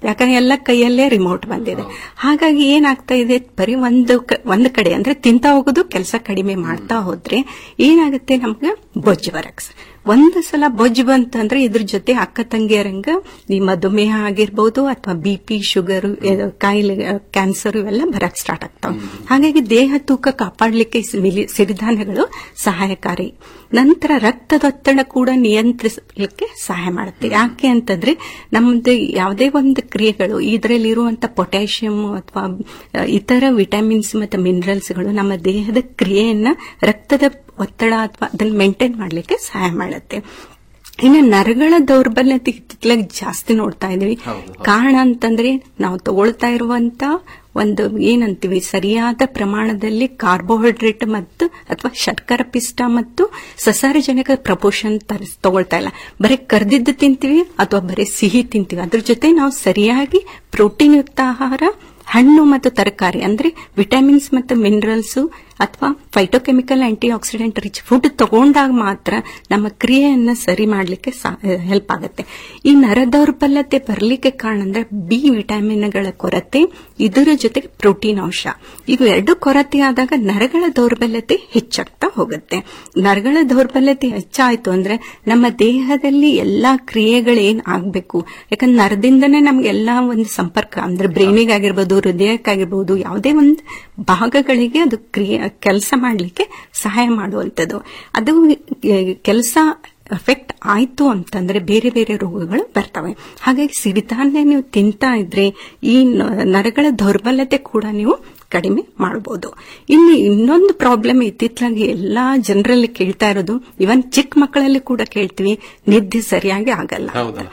ಯಾಕಂದ್ರೆ ಎಲ್ಲ ಕೈಯಲ್ಲೇ ರಿಮೋಟ್ ಬಂದಿದೆ ಹಾಗಾಗಿ ಏನಾಗ್ತಾ ಇದೆ ಬರೀ ಒಂದು ಕ- ಒಂದು ಕಡೆ ಅಂದ್ರೆ ತಿಂತಾ ಹೋಗೋದು ಕೆಲಸ ಕಡಿಮೆ ಮಾಡ್ತಾ ಹೋದ್ರೆ ಏನಾಗುತ್ತೆ ನಮ್ಗೆ ಬೊಜ್ಜು ಬರಕ್ ಒಂದು ಸಲ ಬೊಜ್ಜು ಬಂತಂದ್ರೆ ಇದ್ರ ಜೊತೆ ಅಕ್ಕ ತಂಗಿಯರಂಗ ಈ ಮಧುಮೇಹ ಆಗಿರ್ಬೋದು ಅಥವಾ ಬಿ ಪಿ ಶುಗರ್ ಕಾಯಿಲೆ ಕ್ಯಾನ್ಸರ್ ಇವೆಲ್ಲ ಬರಕ್ ಸ್ಟಾರ್ಟ್ ಆಗ್ತಾವ ಹಾಗಾಗಿ ದೇಹ ತೂಕ ಕಾಪಾಡಲಿಕ್ಕೆ ಸಿರಿಧಾನ್ಯಗಳು ಸಹಾಯಕಾರಿ ನಂತರ ರಕ್ತದೊತ್ತಡ ಕೂಡ ನಿಯಂತ್ರಿಸಲಿಕ್ಕೆ ಸಹಾಯ ಮಾಡುತ್ತೆ ಯಾಕೆ ಅಂತಂದ್ರೆ ನಮ್ದು ಯಾವುದೇ ಒಂದು ಕ್ರಿಯೆಗಳು ಇದರಲ್ಲಿ ಇರುವಂತ ಪೊಟ್ಯಾಷಿಯಂ ಅಥವಾ ಇತರ ವಿಟಮಿನ್ಸ್ ಮತ್ತು ಮಿನರಲ್ಸ್ಗಳು ನಮ್ಮ ದೇಹದ ಕ್ರಿಯೆಯನ್ನ ರಕ್ತದ ಒತ್ತಡ ಅಥವಾ ಅದನ್ನ ಮೇಂಟೈನ್ ಮಾಡಲಿಕ್ಕೆ ಸಹಾಯ ಮಾಡುತ್ತೆ ಇನ್ನು ನರಗಳ ದೌರ್ಬಲ್ಯತೆ ಇತ್ತಿತ್ತಲಾಗಿ ಜಾಸ್ತಿ ನೋಡ್ತಾ ಇದೀವಿ ಕಾರಣ ಅಂತಂದ್ರೆ ನಾವು ತಗೊಳ್ತಾ ಇರುವಂತ ಒಂದು ಏನಂತೀವಿ ಸರಿಯಾದ ಪ್ರಮಾಣದಲ್ಲಿ ಕಾರ್ಬೋಹೈಡ್ರೇಟ್ ಮತ್ತು ಅಥವಾ ಶರ್ಕರ ಪಿಷ್ಟ ಮತ್ತು ಸಸಾರಜನಕ ಪ್ರಪೋಷನ್ ತಗೊಳ್ತಾ ಇಲ್ಲ ಬರೀ ಕರ್ದಿದ್ದು ತಿಂತೀವಿ ಅಥವಾ ಬರೀ ಸಿಹಿ ತಿಂತೀವಿ ಅದ್ರ ಜೊತೆ ನಾವು ಸರಿಯಾಗಿ ಪ್ರೋಟೀನ್ ಯುಕ್ತ ಆಹಾರ ಹಣ್ಣು ಮತ್ತು ತರಕಾರಿ ಅಂದ್ರೆ ವಿಟಮಿನ್ಸ್ ಮತ್ತು ಮಿನರಲ್ಸ್ ಅಥವಾ phytochemical antioxidant rich food ತಗೊಂಡಾಗ ಮಾತ್ರ ನಮ್ಮ ಕ್ರಿಯೆಯನ್ನ ಸರಿ ಮಾಡಲಿಕ್ಕೆ ಹೆಲ್ಪ್ ಆಗುತ್ತೆ ಈ ನರ ದೌರ್ಬಲ್ಯತೆ ಬರಲಿಕ್ಕೆ ಕಾರಣ ಅಂದ್ರೆ ಬಿ ವಿಟಮಿನ್ಗಳ ಕೊರತೆ ಇದರ ಜೊತೆಗೆ ಪ್ರೋಟೀನ್ ಅಂಶ ಇವು ಎರಡು ಕೊರತೆ ಆದಾಗ ನರಗಳ ದೌರ್ಬಲ್ಯತೆ ಹೆಚ್ಚಾಗ್ತಾ ಹೋಗುತ್ತೆ ನರಗಳ ದೌರ್ಬಲ್ಯತೆ ಹೆಚ್ಚಾಯ್ತು ಅಂದ್ರೆ ನಮ್ಮ ದೇಹದಲ್ಲಿ ಎಲ್ಲಾ ಕ್ರಿಯೆಗಳೇನ್ ಆಗ್ಬೇಕು ಯಾಕಂದ್ರೆ ನರದಿಂದನೇ ನಮ್ಗೆಲ್ಲಾ ಒಂದು ಸಂಪರ್ಕ ಅಂದ್ರೆ ಬ್ರೈನಿಗಾಗಿರ್ಬೋದು ಹೃದಯಕ್ಕಾಗಿರ್ಬೋದು ಯಾವುದೇ ಒಂದು ಭಾಗಗಳಿಗೆ ಅದು ಕ್ರಿಯೆ ಕೆಲಸ ಮಾಡಲಿಕ್ಕೆ ಸಹಾಯ ಮಾಡುವಂಥದ್ದು ಅದು ಕೆಲಸ ಎಫೆಕ್ಟ್ ಆಯ್ತು ಅಂತಂದ್ರೆ ಬೇರೆ ಬೇರೆ ರೋಗಗಳು ಬರ್ತವೆ ಹಾಗಾಗಿ ಸಿರಿಧಾನ್ಯ ನೀವು ತಿಂತಾ ಇದ್ರೆ ಈ ನರಗಳ ದೌರ್ಬಲ್ಯತೆ ಕೂಡ ನೀವು ಕಡಿಮೆ ಮಾಡಬಹುದು ಇನ್ನು ಇನ್ನೊಂದು ಪ್ರಾಬ್ಲಮ್ ಇತ್ತಿತ್ತಲಾಗಿ ಎಲ್ಲಾ ಜನರಲ್ಲಿ ಕೇಳ್ತಾ ಇರೋದು ಇವನ್ ಚಿಕ್ಕ ಮಕ್ಕಳಲ್ಲಿ ಕೂಡ ಕೇಳ್ತೀವಿ ನಿದ್ದೆ ಸರಿಯಾಗಿ ಆಗಲ್ಲ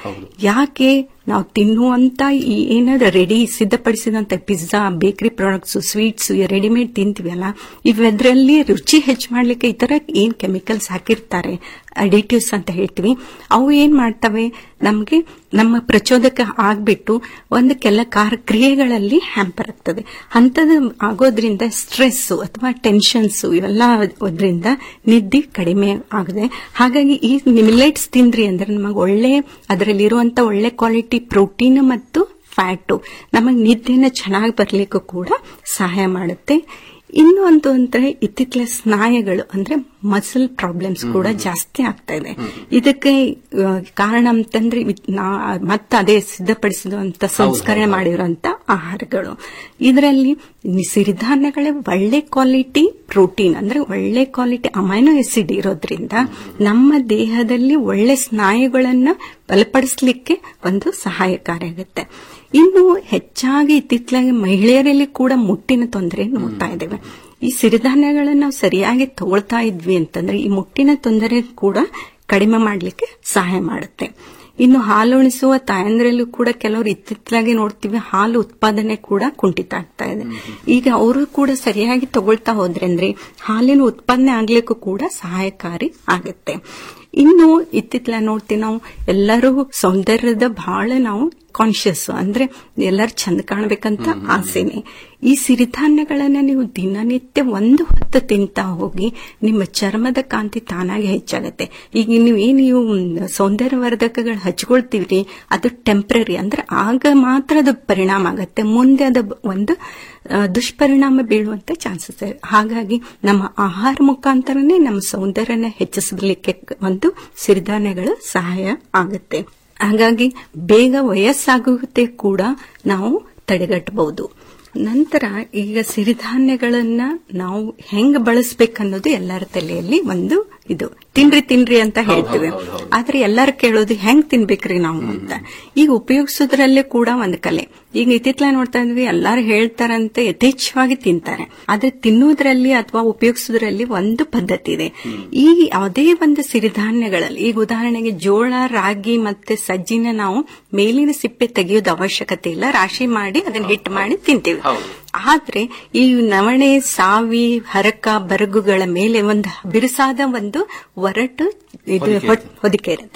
ಯಾಕೆ ನಾವು ತಿನ್ನುವಂತ ಈ ಏನಾದ್ರು ರೆಡಿ ಸಿದ್ಧಪಡಿಸಿದಂತ pizza bakery products sweets readymade ತಿಂತೀವಲ್ಲ ಇವೆದ್ರಲ್ಲಿ ರುಚಿ ಹೆಚ್ಚು ಮಾಡ್ಲಿಕ್ಕೆ ಈ ತರ ಏನ್ ಕೆಮಿಕಲ್ಸ್ ಹಾಕಿರ್ತಾರೆ ಅಡಿಟಿವ್ಸ್ ಅಂತ ಹೇಳ್ತೀವಿ ಅವು ಏನ್ ಮಾಡ್ತವೆ ನಮಗೆ ನಮ್ಮ ಪ್ರಚೋದಕ ಆಗ್ಬಿಟ್ಟು ಒಂದು ಕೆಲ ಕಾರ ಕ್ರಿಯೆಗಳಲ್ಲಿ ಹ್ಯಾಂಪರ್ ಆಗ್ತದೆ ಅಂತದ ಆಗೋದ್ರಿಂದ ಸ್ಟ್ರೆಸ್ ಅಥವಾ ಟೆನ್ಷನ್ಸ್ ಇವೆಲ್ಲ ಅದರಿಂದ ನಿದ್ದೆ ಕಡಿಮೆ ಆಗದೆ ಹಾಗಾಗಿ ಈ ಮಿಲೆಟ್ಸ್ ತಿಂದ್ರಿ ಅಂದ್ರೆ ನಮಗೆ ಒಳ್ಳೆ ಅದರಲ್ಲಿ ಇರುವಂತ ಒಳ್ಳೆ ಕ್ವಾಲಿಟಿ ಪ್ರೋಟೀನ್ ಮತ್ತು ಫ್ಯಾಟು ನಮಗೆ ನಿದ್ದೆನ ಚೆನ್ನಾಗಿ ಬರ್ಲಿಕ್ಕೂ ಕೂಡ ಸಹಾಯ ಮಾಡುತ್ತೆ ಇನ್ನು ಒಂದು ಅಂದ್ರೆ ಇತ್ತಿತ್ತಲ ಸ್ನಾಯುಗಳು ಅಂದ್ರೆ ಮಸಲ್ ಪ್ರಾಬ್ಲಮ್ಸ್ ಕೂಡ ಜಾಸ್ತಿ ಆಗ್ತಾ ಇದೆ ಇದಕ್ಕೆ ಕಾರಣ ಅಂತಂದ್ರೆ ಮತ್ತೆ ಅದೇ ಸಿದ್ಧಪಡಿಸಿದಂತ ಸಂಸ್ಕರಣೆ ಮಾಡಿರುವಂತ ಆಹಾರಗಳು ಇದರಲ್ಲಿ ಸಿರಿಧಾನ್ಯಗಳೇ ಒಳ್ಳೆ ಕ್ವಾಲಿಟಿ ಪ್ರೋಟೀನ್ ಅಂದ್ರೆ ಒಳ್ಳೆ ಕ್ವಾಲಿಟಿ ಅಮೈನೋ ಆಸಿಡ್ ಇರೋದ್ರಿಂದ ನಮ್ಮ ದೇಹದಲ್ಲಿ ಒಳ್ಳೆ ಸ್ನಾಯುಗಳನ್ನ ಬಲಪಡಿಸಲಿಕ್ಕೆ ಒಂದು ಸಹಾಯಕಾರಿಯಾಗುತ್ತೆ ಇನ್ನು ಹೆಚ್ಚಾಗಿ ಇತ್ತಿತ್ತಲಾಗಿ ಮಹಿಳೆಯರಲ್ಲಿ ಕೂಡ ಮುಟ್ಟಿನ ತೊಂದರೆ ನೋಡ್ತಾ ಇದ್ದೇವೆ ಈ ಸಿರಿಧಾನ್ಯಗಳನ್ನ ನಾವು ಸರಿಯಾಗಿ ತಗೊಳ್ತಾ ಇದ್ವಿ ಅಂತಂದ್ರೆ ಈ ಮುಟ್ಟಿನ ತೊಂದರೆ ಕೂಡ ಕಡಿಮೆ ಮಾಡಲಿಕ್ಕೆ ಸಹಾಯ ಮಾಡುತ್ತೆ ಇನ್ನು ಹಾಲು ಉಣಿಸುವ ತಾಯಂದ್ರಲ್ಲೂ ಕೂಡ ಕೆಲವರು ಇತ್ತಿತ್ತಲಾಗಿ ನೋಡ್ತೀವಿ ಹಾಲು ಉತ್ಪಾದನೆ ಕೂಡ ಕುಂಠಿತ ಆಗ್ತಾ ಇದೆ ಈಗ ಅವರು ಕೂಡ ಸರಿಯಾಗಿ ತಗೊಳ್ತಾ ಹೋದ್ರೆ ಅಂದ್ರೆ ಹಾಲಿನ ಉತ್ಪಾದನೆ ಆಗ್ಲಿಕ್ಕೂ ಕೂಡ ಸಹಾಯಕಾರಿ ಆಗುತ್ತೆ ಇನ್ನು ಇತ್ತಿತ್ತಲ ನೋಡ್ತೀವಿ ನಾವು ಎಲ್ಲರೂ ಸೌಂದರ್ಯದ ಬಹಳ ನಾವು ಕಾನ್ಶಿಯಸ್ ಅಂದ್ರೆ ಎಲ್ಲರೂ ಚಂದ ಕಾಣಬೇಕಂತ ಆಸೆನೆ ಈ ಸಿರಿಧಾನ್ಯಗಳನ್ನ ನೀವು ದಿನನಿತ್ಯ ಒಂದು ಹೊತ್ತು ತಿಂತಾ ಹೋಗಿ ನಿಮ್ಮ ಚರ್ಮದ ಕಾಂತಿ ತಾನಾಗಿ ಹೆಚ್ಚಾಗತ್ತೆ ಈಗ ನೀವು ಏನ್ ನೀವು ಸೌಂದರ್ಯವರ್ಧಕಗಳು ಹಚ್ಕೊಳ್ತೀವ್ರಿ ಅದು ಟೆಂಪ್ರರಿ ಅಂದ್ರೆ ಆಗ ಮಾತ್ರ ಅದು ಪರಿಣಾಮ ಆಗತ್ತೆ ಮುಂದೆ ಅದು ಒಂದು ದುಷ್ಪರಿಣಾಮ ಬೀಳುವಂತ ಚಾನ್ಸಸ್ ಇದೆ ಹಾಗಾಗಿ ನಮ್ಮ ಆಹಾರ ಮುಖಾಂತರನೇ ನಮ್ಮ ಸೌಂದರ್ಯನ ಹೆಚ್ಚಿಸಲಿಕ್ಕೆ ಒಂದು ಸಿರಿಧಾನ್ಯಗಳು ಸಹಾಯ ಆಗುತ್ತೆ ಹಾಗಾಗಿ ಬೇಗ ವಯಸ್ಸಾಗುತ್ತೆ ಕೂಡ ನಾವು ತಡೆಗಟ್ಟಬಹುದು ನಂತರ ಈಗ ಸಿರಿಧಾನ್ಯಗಳನ್ನ ನಾವು ಹೆಂಗ್ ಬಳಸ್ಬೇಕನ್ನೋದು ಎಲ್ಲರ ತಲೆಯಲ್ಲಿ ಒಂದು ಇದು ತಿನ್ರಿ ತಿನ್ರಿ ಅಂತ ಹೇಳ್ತೀವಿ ಆದ್ರೆ ಎಲ್ಲರೂ ಕೇಳೋದು ಹೆಂಗ್ ತಿನ್ಬೇಕ್ರಿ ನಾವು ಅಂತ ಈಗ ಉಪಯೋಗಿಸೋದ್ರಲ್ಲೇ ಕೂಡ ಒಂದು ಕಲೆ ಈಗ ಇತ್ತಿತ್ಲ ನೋಡ್ತಾ ಇದ್ವಿ ಎಲ್ಲಾರು ಹೇಳ್ತಾರಂತೆ ಯಥೇಚ್ಛವಾಗಿ ತಿಂತಾರೆ ಆದ್ರೆ ತಿನ್ನೋದ್ರಲ್ಲಿ ಅಥವಾ ಉಪಯೋಗಿಸೋದ್ರಲ್ಲಿ ಒಂದು ಪದ್ಧತಿ ಇದೆ ಈ ಯಾವುದೇ ಒಂದು ಸಿರಿಧಾನ್ಯಗಳಲ್ಲಿ ಈಗ ಉದಾಹರಣೆಗೆ ಜೋಳ ರಾಗಿ ಮತ್ತೆ ಸಜ್ಜಿನ ನಾವು ಮೇಲಿನ ಸಿಪ್ಪೆ ತೆಗೆಯೋದು ಅವಶ್ಯಕತೆ ಇಲ್ಲ ರಾಶಿ ಮಾಡಿ ಅದನ್ನ ಹಿಟ್ಟು ಮಾಡಿ ತಿಂತೀವಿ ಆದ್ರೆ ಈ ನವಣೆ ಸಾವಿ ಹರಕ ಬರಗುಗಳ ಮೇಲೆ ಒಂದು ಬಿರುಸಾದ ಒಂದು ಒರಟು ಇದು ಹೊದಿಕೆ ಇರುತ್ತೆ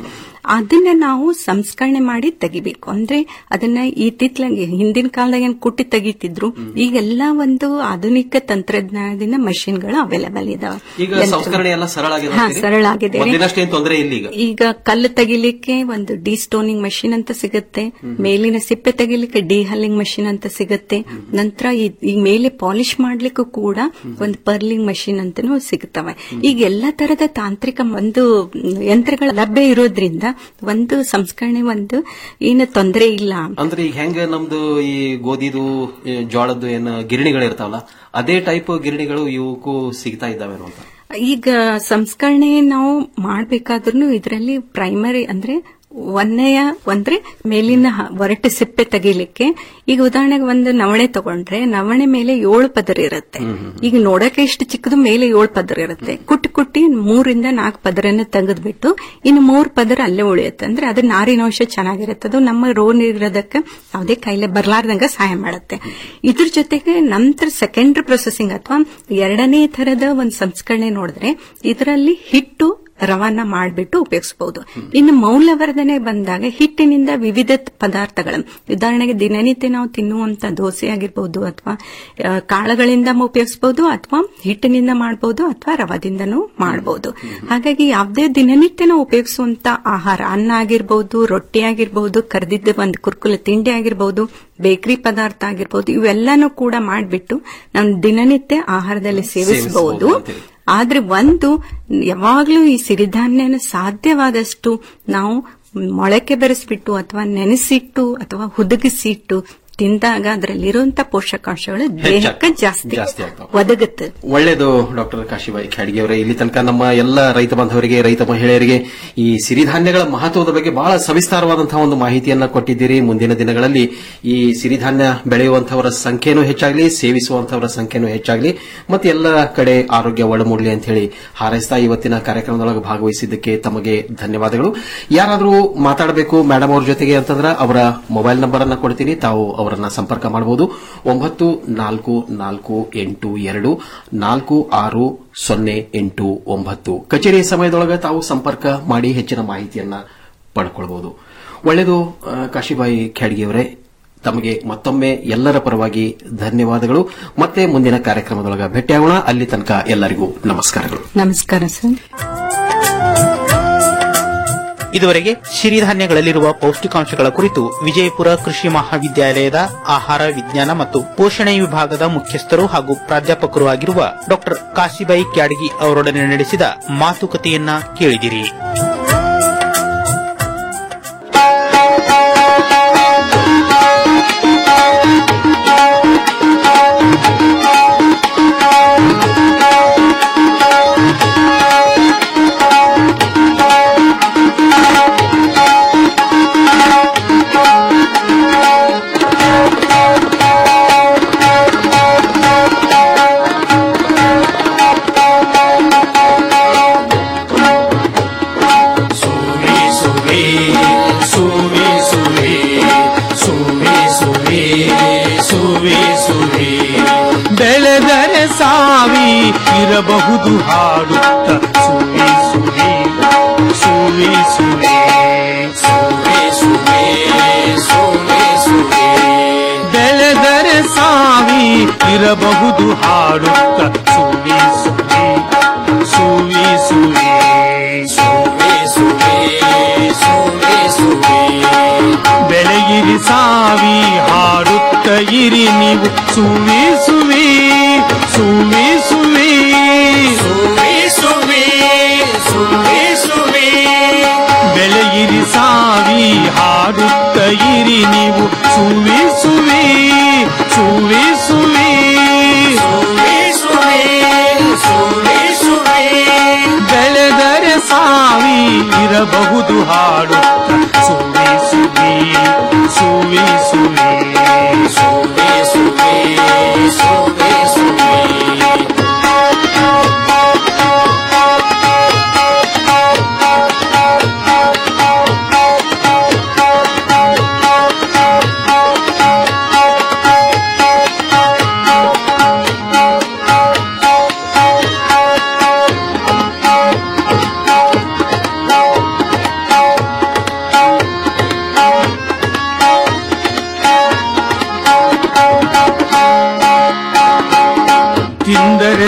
ಅದನ್ನ ನಾವು ಸಂಸ್ಕರಣೆ ಮಾಡಿ ತೆಗಿಬೇಕು ಅಂದ್ರೆ ಅದನ್ನ ಇತ್ತಿತ್ಲಾಗೆ ಹಿಂದಿನ ಕಾಲದಾಗ ಏನ್ ಕುಟ್ಟಿ ತೆಗಿತಿದ್ರು ಈಗೆಲ್ಲ ಒಂದು ಆಧುನಿಕ ತಂತ್ರಜ್ಞಾನದಿಂದ ಮಷಿನ್ಗಳು ಅವೈಲೇಬಲ್ ಇದಾವೆ ಈಗ ಯಂತ್ರ- ಸಂಸ್ಕರಣೆ ಎಲ್ಲ ಸರಳ ಆಗಿದೆ ಹಾ, ಅಂತೀರಿ? ಸರಳ ಆಗಿದೆ ರೀ. ಮೊದಲಿನಷ್ಟೇನ್ ತೊಂದರೆ ಇಲ್ಲ ಈಗ ಈಗ ಕಲ್ಲು ತೆಗಿಲಿಕ್ಕೆ ಒಂದು ಡಿ ಸ್ಟೋನಿಂಗ್ ಮಷಿನ್ ಅಂತ ಸಿಗುತ್ತೆ ಮೇಲಿನ ಸಿಪ್ಪೆ ತೆಗಿಲಿಕ್ಕೆ ಡಿ ಹಲ್ಲಿಂಗ್ ಮಷಿನ್ ಅಂತ ಸಿಗುತ್ತೆ ನಂತರ ಈ- ಈ ಮೇಲೆ ಪಾಲಿಶ್ ಮಾಡ್ಲಿಕ್ಕೂ ಕೂಡ ಒಂದು ಪರ್ಲಿಂಗ್ ಮಷಿನ್ ಅಂತಾನೂ ಸಿಗುತ್ತವೆ ಈಗ ಎಲ್ಲಾ ತರದ ತಾಂತ್ರಿಕ ಒಂದು ಯಂತ್ರಗಳ ಲಭ್ಯ ಇರೋದ್ರಿಂದ ಒಂದು ಸಂಸ್ಕರಣೆ ಒಂದು ಏನು ತೊಂದರೆ ಇಲ್ಲ ಅಂದ್ರೆ ಈಗ ಹೆಂಗ ನಮ್ದು ಈ ಗೋಧಿದು ಈ ಜೋಳದ್ದು ಏನ್ ಗಿರಣಿಗಳಿರ್ತಾವಲ್ಲ ಅದೇ ಟೈಪ್ ಗಿರಣಿಗಳು ಇವಕ್ಕೂ ಸಿಗ್ತಾ ಇದ್ದಾವೇನೋ ಅಂತ ಈಗ ಸಂಸ್ಕರಣೆ ನಾವು ಮಾಡಬೇಕಾದ್ರೂ ಇದರಲ್ಲಿ ಪ್ರೈಮರಿ ಅಂದ್ರೆ ಒಂದನೆಯ ಅಂದ್ರೆ ಮೇಲಿನ ಹ- ಒರಟು ಸಿಪ್ಪೆ ತೆಗಿಲಿಕ್ಕೆ ಈಗ ಉದಾಹರಣೆಗೆ ಒಂದು ನವಣೆ ತಗೊಂಡ್ರೆ ನವಣೆ ಮೇಲೆ ಏಳು ಪದರ ಇರುತ್ತೆ ಈಗ ನೋಡಕ್ಕೆ ಇಷ್ಟು ಚಿಕ್ಕದು ಮೇಲೆ ಏಳು ಪದರ ಇರುತ್ತೆ ಕುಟ್ಟಿ ಕುಟ್ಟಿ ಮೂರಿಂದ ನಾಲ್ಕು ಪದರನ್ನ ತೆಗೆದ್ಬಿಟ್ಟು ಇನ್ನು ಮೂರು ಪದರ ಅಲ್ಲೇ ಉಳಿಯುತ್ತೆ ಅಂದ್ರೆ ಅದು ನಾರಿನಾಂಶ ಚೆನ್ನಾಗಿರುತ್ತೆ ಅದು ನಮ್ಮ ರೋಗ ನಿರೋಧಕ್ಕೆ ಯಾವುದೇ ಕಾಯಿಲೆ ಬರ್ಲಾರ್ದಂಗ ಸಹಾಯ ಮಾಡುತ್ತೆ ಇದ್ರ ಜೊತೆಗೆ ನಂತರ ಸೆಕೆಂಡರಿ ಪ್ರೊಸೆಸಿಂಗ್ ಅಥವಾ ಎರಡನೇ ತರದ ಒಂದು ಸಂಸ್ಕರಣೆ ನೋಡಿದ್ರೆ ಇದರಲ್ಲಿ ಹಿಟ್ಟು ರವಾನ ಮಾಡಿಬಿಟ್ಟು ಉಪಯೋಗಿಸಬಹುದು ಇನ್ನು ಮೌಲ್ಯವರ್ಧನೆ ಬಂದಾಗ ಹಿಟ್ಟಿನಿಂದ ವಿವಿಧ ಪದಾರ್ಥಗಳು ಉದಾಹರಣೆಗೆ ದಿನನಿತ್ಯ ನಾವು ತಿನ್ನುವಂತ ದೋಸೆ ಆಗಿರ್ಬೋದು ಅಥವಾ ಆ, ಕಾಳುಗಳಿಂದ ಉಪಯೋಗಿಸಬಹುದು ಅಥವಾ ಹಿಟ್ಟಿನಿಂದ ಮಾಡಬಹುದು ಅಥವಾ ರವಾದಿಂದನೂ ಮಾಡಬಹುದು ಹಾಗಾಗಿ ಯಾವುದೇ ದಿನನಿತ್ಯ ನಾವು ಉಪಯೋಗಿಸುವಂತ ಆಹಾರ ಅನ್ನ ಆಗಿರ್ಬೋದು ರೊಟ್ಟಿ ಆಗಿರ್ಬೋದು ಕರೆದಿದ್ದ ಒಂದು ಕುರ್ಕುಲ ತಿಂಡಿ ಆಗಿರ್ಬೋದು ಬೇಕರಿ ಪದಾರ್ಥ ಆಗಿರ್ಬೋದು ಇವೆಲ್ಲಾನು ಕೂಡ ಮಾಡಿಬಿಟ್ಟು ನಾವು ದಿನನಿತ್ಯ ಆಹಾರದಲ್ಲಿ ಸೇವಿಸಬಹುದು ಆದ್ರೆ ಒಂದು ಯಾವಾಗ್ಲೂ ಈ ಸಿರಿಧಾನ್ಯನ ಸಾಧ್ಯವಾದಷ್ಟು ನಾವು ಮೊಳಕೆ ಬೆರೆಸ್ಬಿಟ್ಟು ಅಥವಾ ನೆನೆಸಿಟ್ಟು ಅಥವಾ ಹುದುಗಿಸಿಟ್ಟು ತಿಂದಾಗ ಅದರಲ್ಲಿರುವಂತ ಪೋಷಕಾಂಶಗಳು ದೇಹಕ್ಕೆ ಜಾಸ್ತಿ ಜಾಸ್ತಿ ಆಗ್ತಾವೆ. ಒದಗುತ್ತೆ ಒಳ್ಳೇದು ಡಾಕ್ಟರ್ ಕಾಶಿಬಾಯಿ ಖಾಡ್ಗೆ ಅವರೇ ಇಲ್ಲಿ ತನಕ ನಮ್ಮ ಎಲ್ಲ ರೈತ ಬಾಂಧವರಿಗೆ ರೈತ ಮಹಿಳೆಯರಿಗೆ ಈ ಸಿರಿಧಾನ್ಯಗಳ ಮಹತ್ವದ ಬಗ್ಗೆ ಬಹಳ ಸವಿಸ್ತಾರವಾದಂತಹ ಒಂದು ಮಾಹಿತಿಯನ್ನ ಕೊಟ್ಟಿದ್ದೀರಿ ಮುಂದಿನ ದಿನಗಳಲ್ಲಿ ಈ ಸಿರಿಧಾನ್ಯ ಬೆಳೆಯುವಂತವರ ಸಂಖ್ಯೆನೂ ಹೆಚ್ಚಾಗಲಿ ಸೇವಿಸುವಂತವರ ಸಂಖ್ಯೆನೂ ಹೆಚ್ಚಾಗಲಿ ಮತ್ತೆ ಎಲ್ಲ ಕಡೆ ಆರೋಗ್ಯ ಒಳಮೂಡಲಿ ಅಂತ ಹೇಳಿ ಹಾರೈಸ್ತಾ ಇವತ್ತಿನ ಕಾರ್ಯಕ್ರಮದೊಳಗೆ ಭಾಗವಹಿಸಿದ್ದಕ್ಕೆ ತಮಗೆ ಧನ್ಯವಾದಗಳು ಯಾರಾದರೂ ಮಾತಾಡಬೇಕು ಮೇಡಮ್ ಅವ್ರ ಜೊತೆಗೆ ಅಂತಂದ್ರೆ ಅವರ ಮೊಬೈಲ್ ನಂಬರ್ ಅನ್ನ ಕೊಡ್ತೀನಿ ತಾವು ಅವರನ್ನ ಸಂಪರ್ಕ ಮಾಡಬಹುದು ಒಂಬತ್ತು ನಾಲ್ಕು ನಾಲ್ಕು ಎಂಟು ಎರಡು ನಾಲ್ಕು ಆರು ಸೊನ್ನೆ ಎಂಟು ಒಂಬತ್ತು ಕಚೇರಿ ಸಮಯದೊಳಗೆ ತಾವು ಸಂಪರ್ಕ ಮಾಡಿ ಹೆಚ್ಚಿನ ಮಾಹಿತಿಯನ್ನ ಪಡ್ಕೊಳ್ಬಹುದು ಒಳ್ಳೆಯದು ಆ, ಕಾಶಿಬಾಯಿ ಖ್ಯಾಡ್ಗಿಯವರೇ ತಮಗೆ ಮತ್ತೊಮ್ಮೆ ಎಲ್ಲರ ಪರವಾಗಿ ಧನ್ಯವಾದಗಳು ಮತ್ತೆ ಮುಂದಿನ ಕಾರ್ಯಕ್ರಮದೊಳಗೆ ಭೇಟಿಯಾಗೋಣ ಅಲ್ಲಿ ತನಕ ಎಲ್ಲರಿಗೂ ನಮಸ್ಕಾರಗಳು ನಮಸ್ಕಾರ ಸರ್ ಇದುವರೆಗೆ ಸಿರಿಧಾನ್ಯಗಳಲ್ಲಿರುವ ಪೌಷ್ಟಿಕಾಂಶಗಳ ಕುರಿತು ವಿಜಯಪುರ ಕೃಷಿ ಮಹಾವಿದ್ಯಾಲಯದ ಆಹಾರ ವಿಜ್ಞಾನ ಮತ್ತು ಪೋಷಣೆ ವಿಭಾಗದ ಮುಖ್ಯಸ್ಥರು ಹಾಗೂ ಪ್ರಾಧ್ಯಾಪಕರು ಆಗಿರುವ ಡಾ ಕಾಶಿಬಾಯಿ ಕ್ಯಾಡಗಿ ಅವರೊಡನೆ ನಡೆಸಿದ ಮಾತುಕತೆಯನ್ನ ಕೇಳಿದಿರಿ ಸುವಿ ಸುವಿ ಸುವಿ ಸುವಿ ಸುವಿ ಸುವಿ ಸುವಿ ಸುವಿ ಬೆಳೆದರೆ ಸಾವಿ ಇರಬಹುದು ಹಾಡುತ್ತ ಸುವಿ ಸುವಿ ಸುವಿ ಸುವಿ ಸುವಿ ಸುವಿ ಸುವಿ ಸುವಿ ಬೆಳೆದರೆ ಸಾವಿ ಇರಬಹುದು ಹಾಡುತ್ತ ಸುವಿ ಸುವಿ ಸುವಿ ಸುವಿ ಸುವಿ ಸುವಿ ಸುವಿ ಸುವಿ ಬೆಳೆಯಿರಿ ಸಾವಿ ಹಾಡುತ್ತ ಇರಿ ನೀವು ಸುವಿ ಸುವಿ ಸುವಿ ಸುವಿ ಸುವಿ ಸುವಿ ಸುವಿ ಸುವಿ ಬೆಳೆಯಿರಿ ಸಾವಿ ಹಾಡುತ್ತ ಇರಿ ನೀವು ಸುವಿ ಸುವಿ ಸುವಿ ಸುವಿ ಸುವಿ ಸುವಿ ಸುವಿ ಸುವಿ ಬೆಳೆದರೆ ಸಾವಿ ಇರಬಹುದು ಹಾಡುತ್ತ ಸುವಿ ಸುವಿ ಸುವಿ ಸುವಿ ಸುವಿ ಸುವಿ ಸುವಿ ಸುವಿ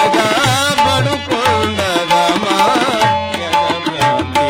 ನಿನಗ ಬಡುಕೊಂಡದ ಮಾಯದ ಭ್ರಾಂತಿ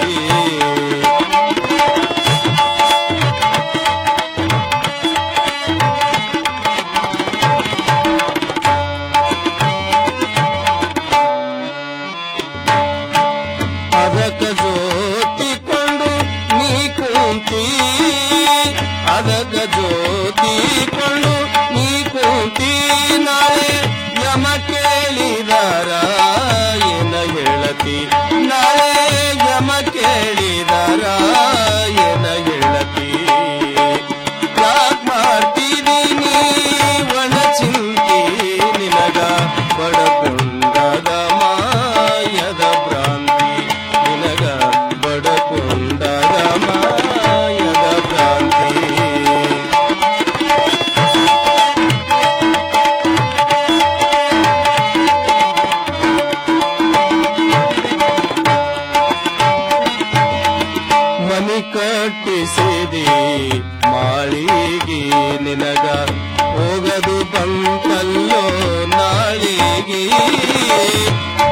ಅದಕ್ಕ ಜೋತಿಕೊಂಡು ನೀ ಕುಂತಿ ಅದಕ್ಕ ಜೋತಿಕೊಂಡು ನೀ ಕುಂತಿ ನಾಳೆ ಯಮ ಕೇಳಿದಾರ ಏನ ಹೇಳತಿ ನಾಳೆ ಯಮ ಕೇಳಿದಾರ ಏನ ಹೇಳತಿ ಯಾಕ್ ಮಾಡ್ತಿದೀನಿ ಒಣ ಚಿಂತಿ ನಿನಗ ಬಡಕೊಂಡದ ಮಾಯದ ಭ್ರಾಂತಿ ನಿನಗ ಬಡಕೊಂಡದ ಮಾಯದ ಭ್ರಾಂತಿ ಮನಿ ಕಟ್ಟಿಸಿದಿ ಮಾಳಿಗೆ ನಿನಗ ಹೋಗದು ಬಂತಲ್ಲೋ ನಾಳಿಗೆ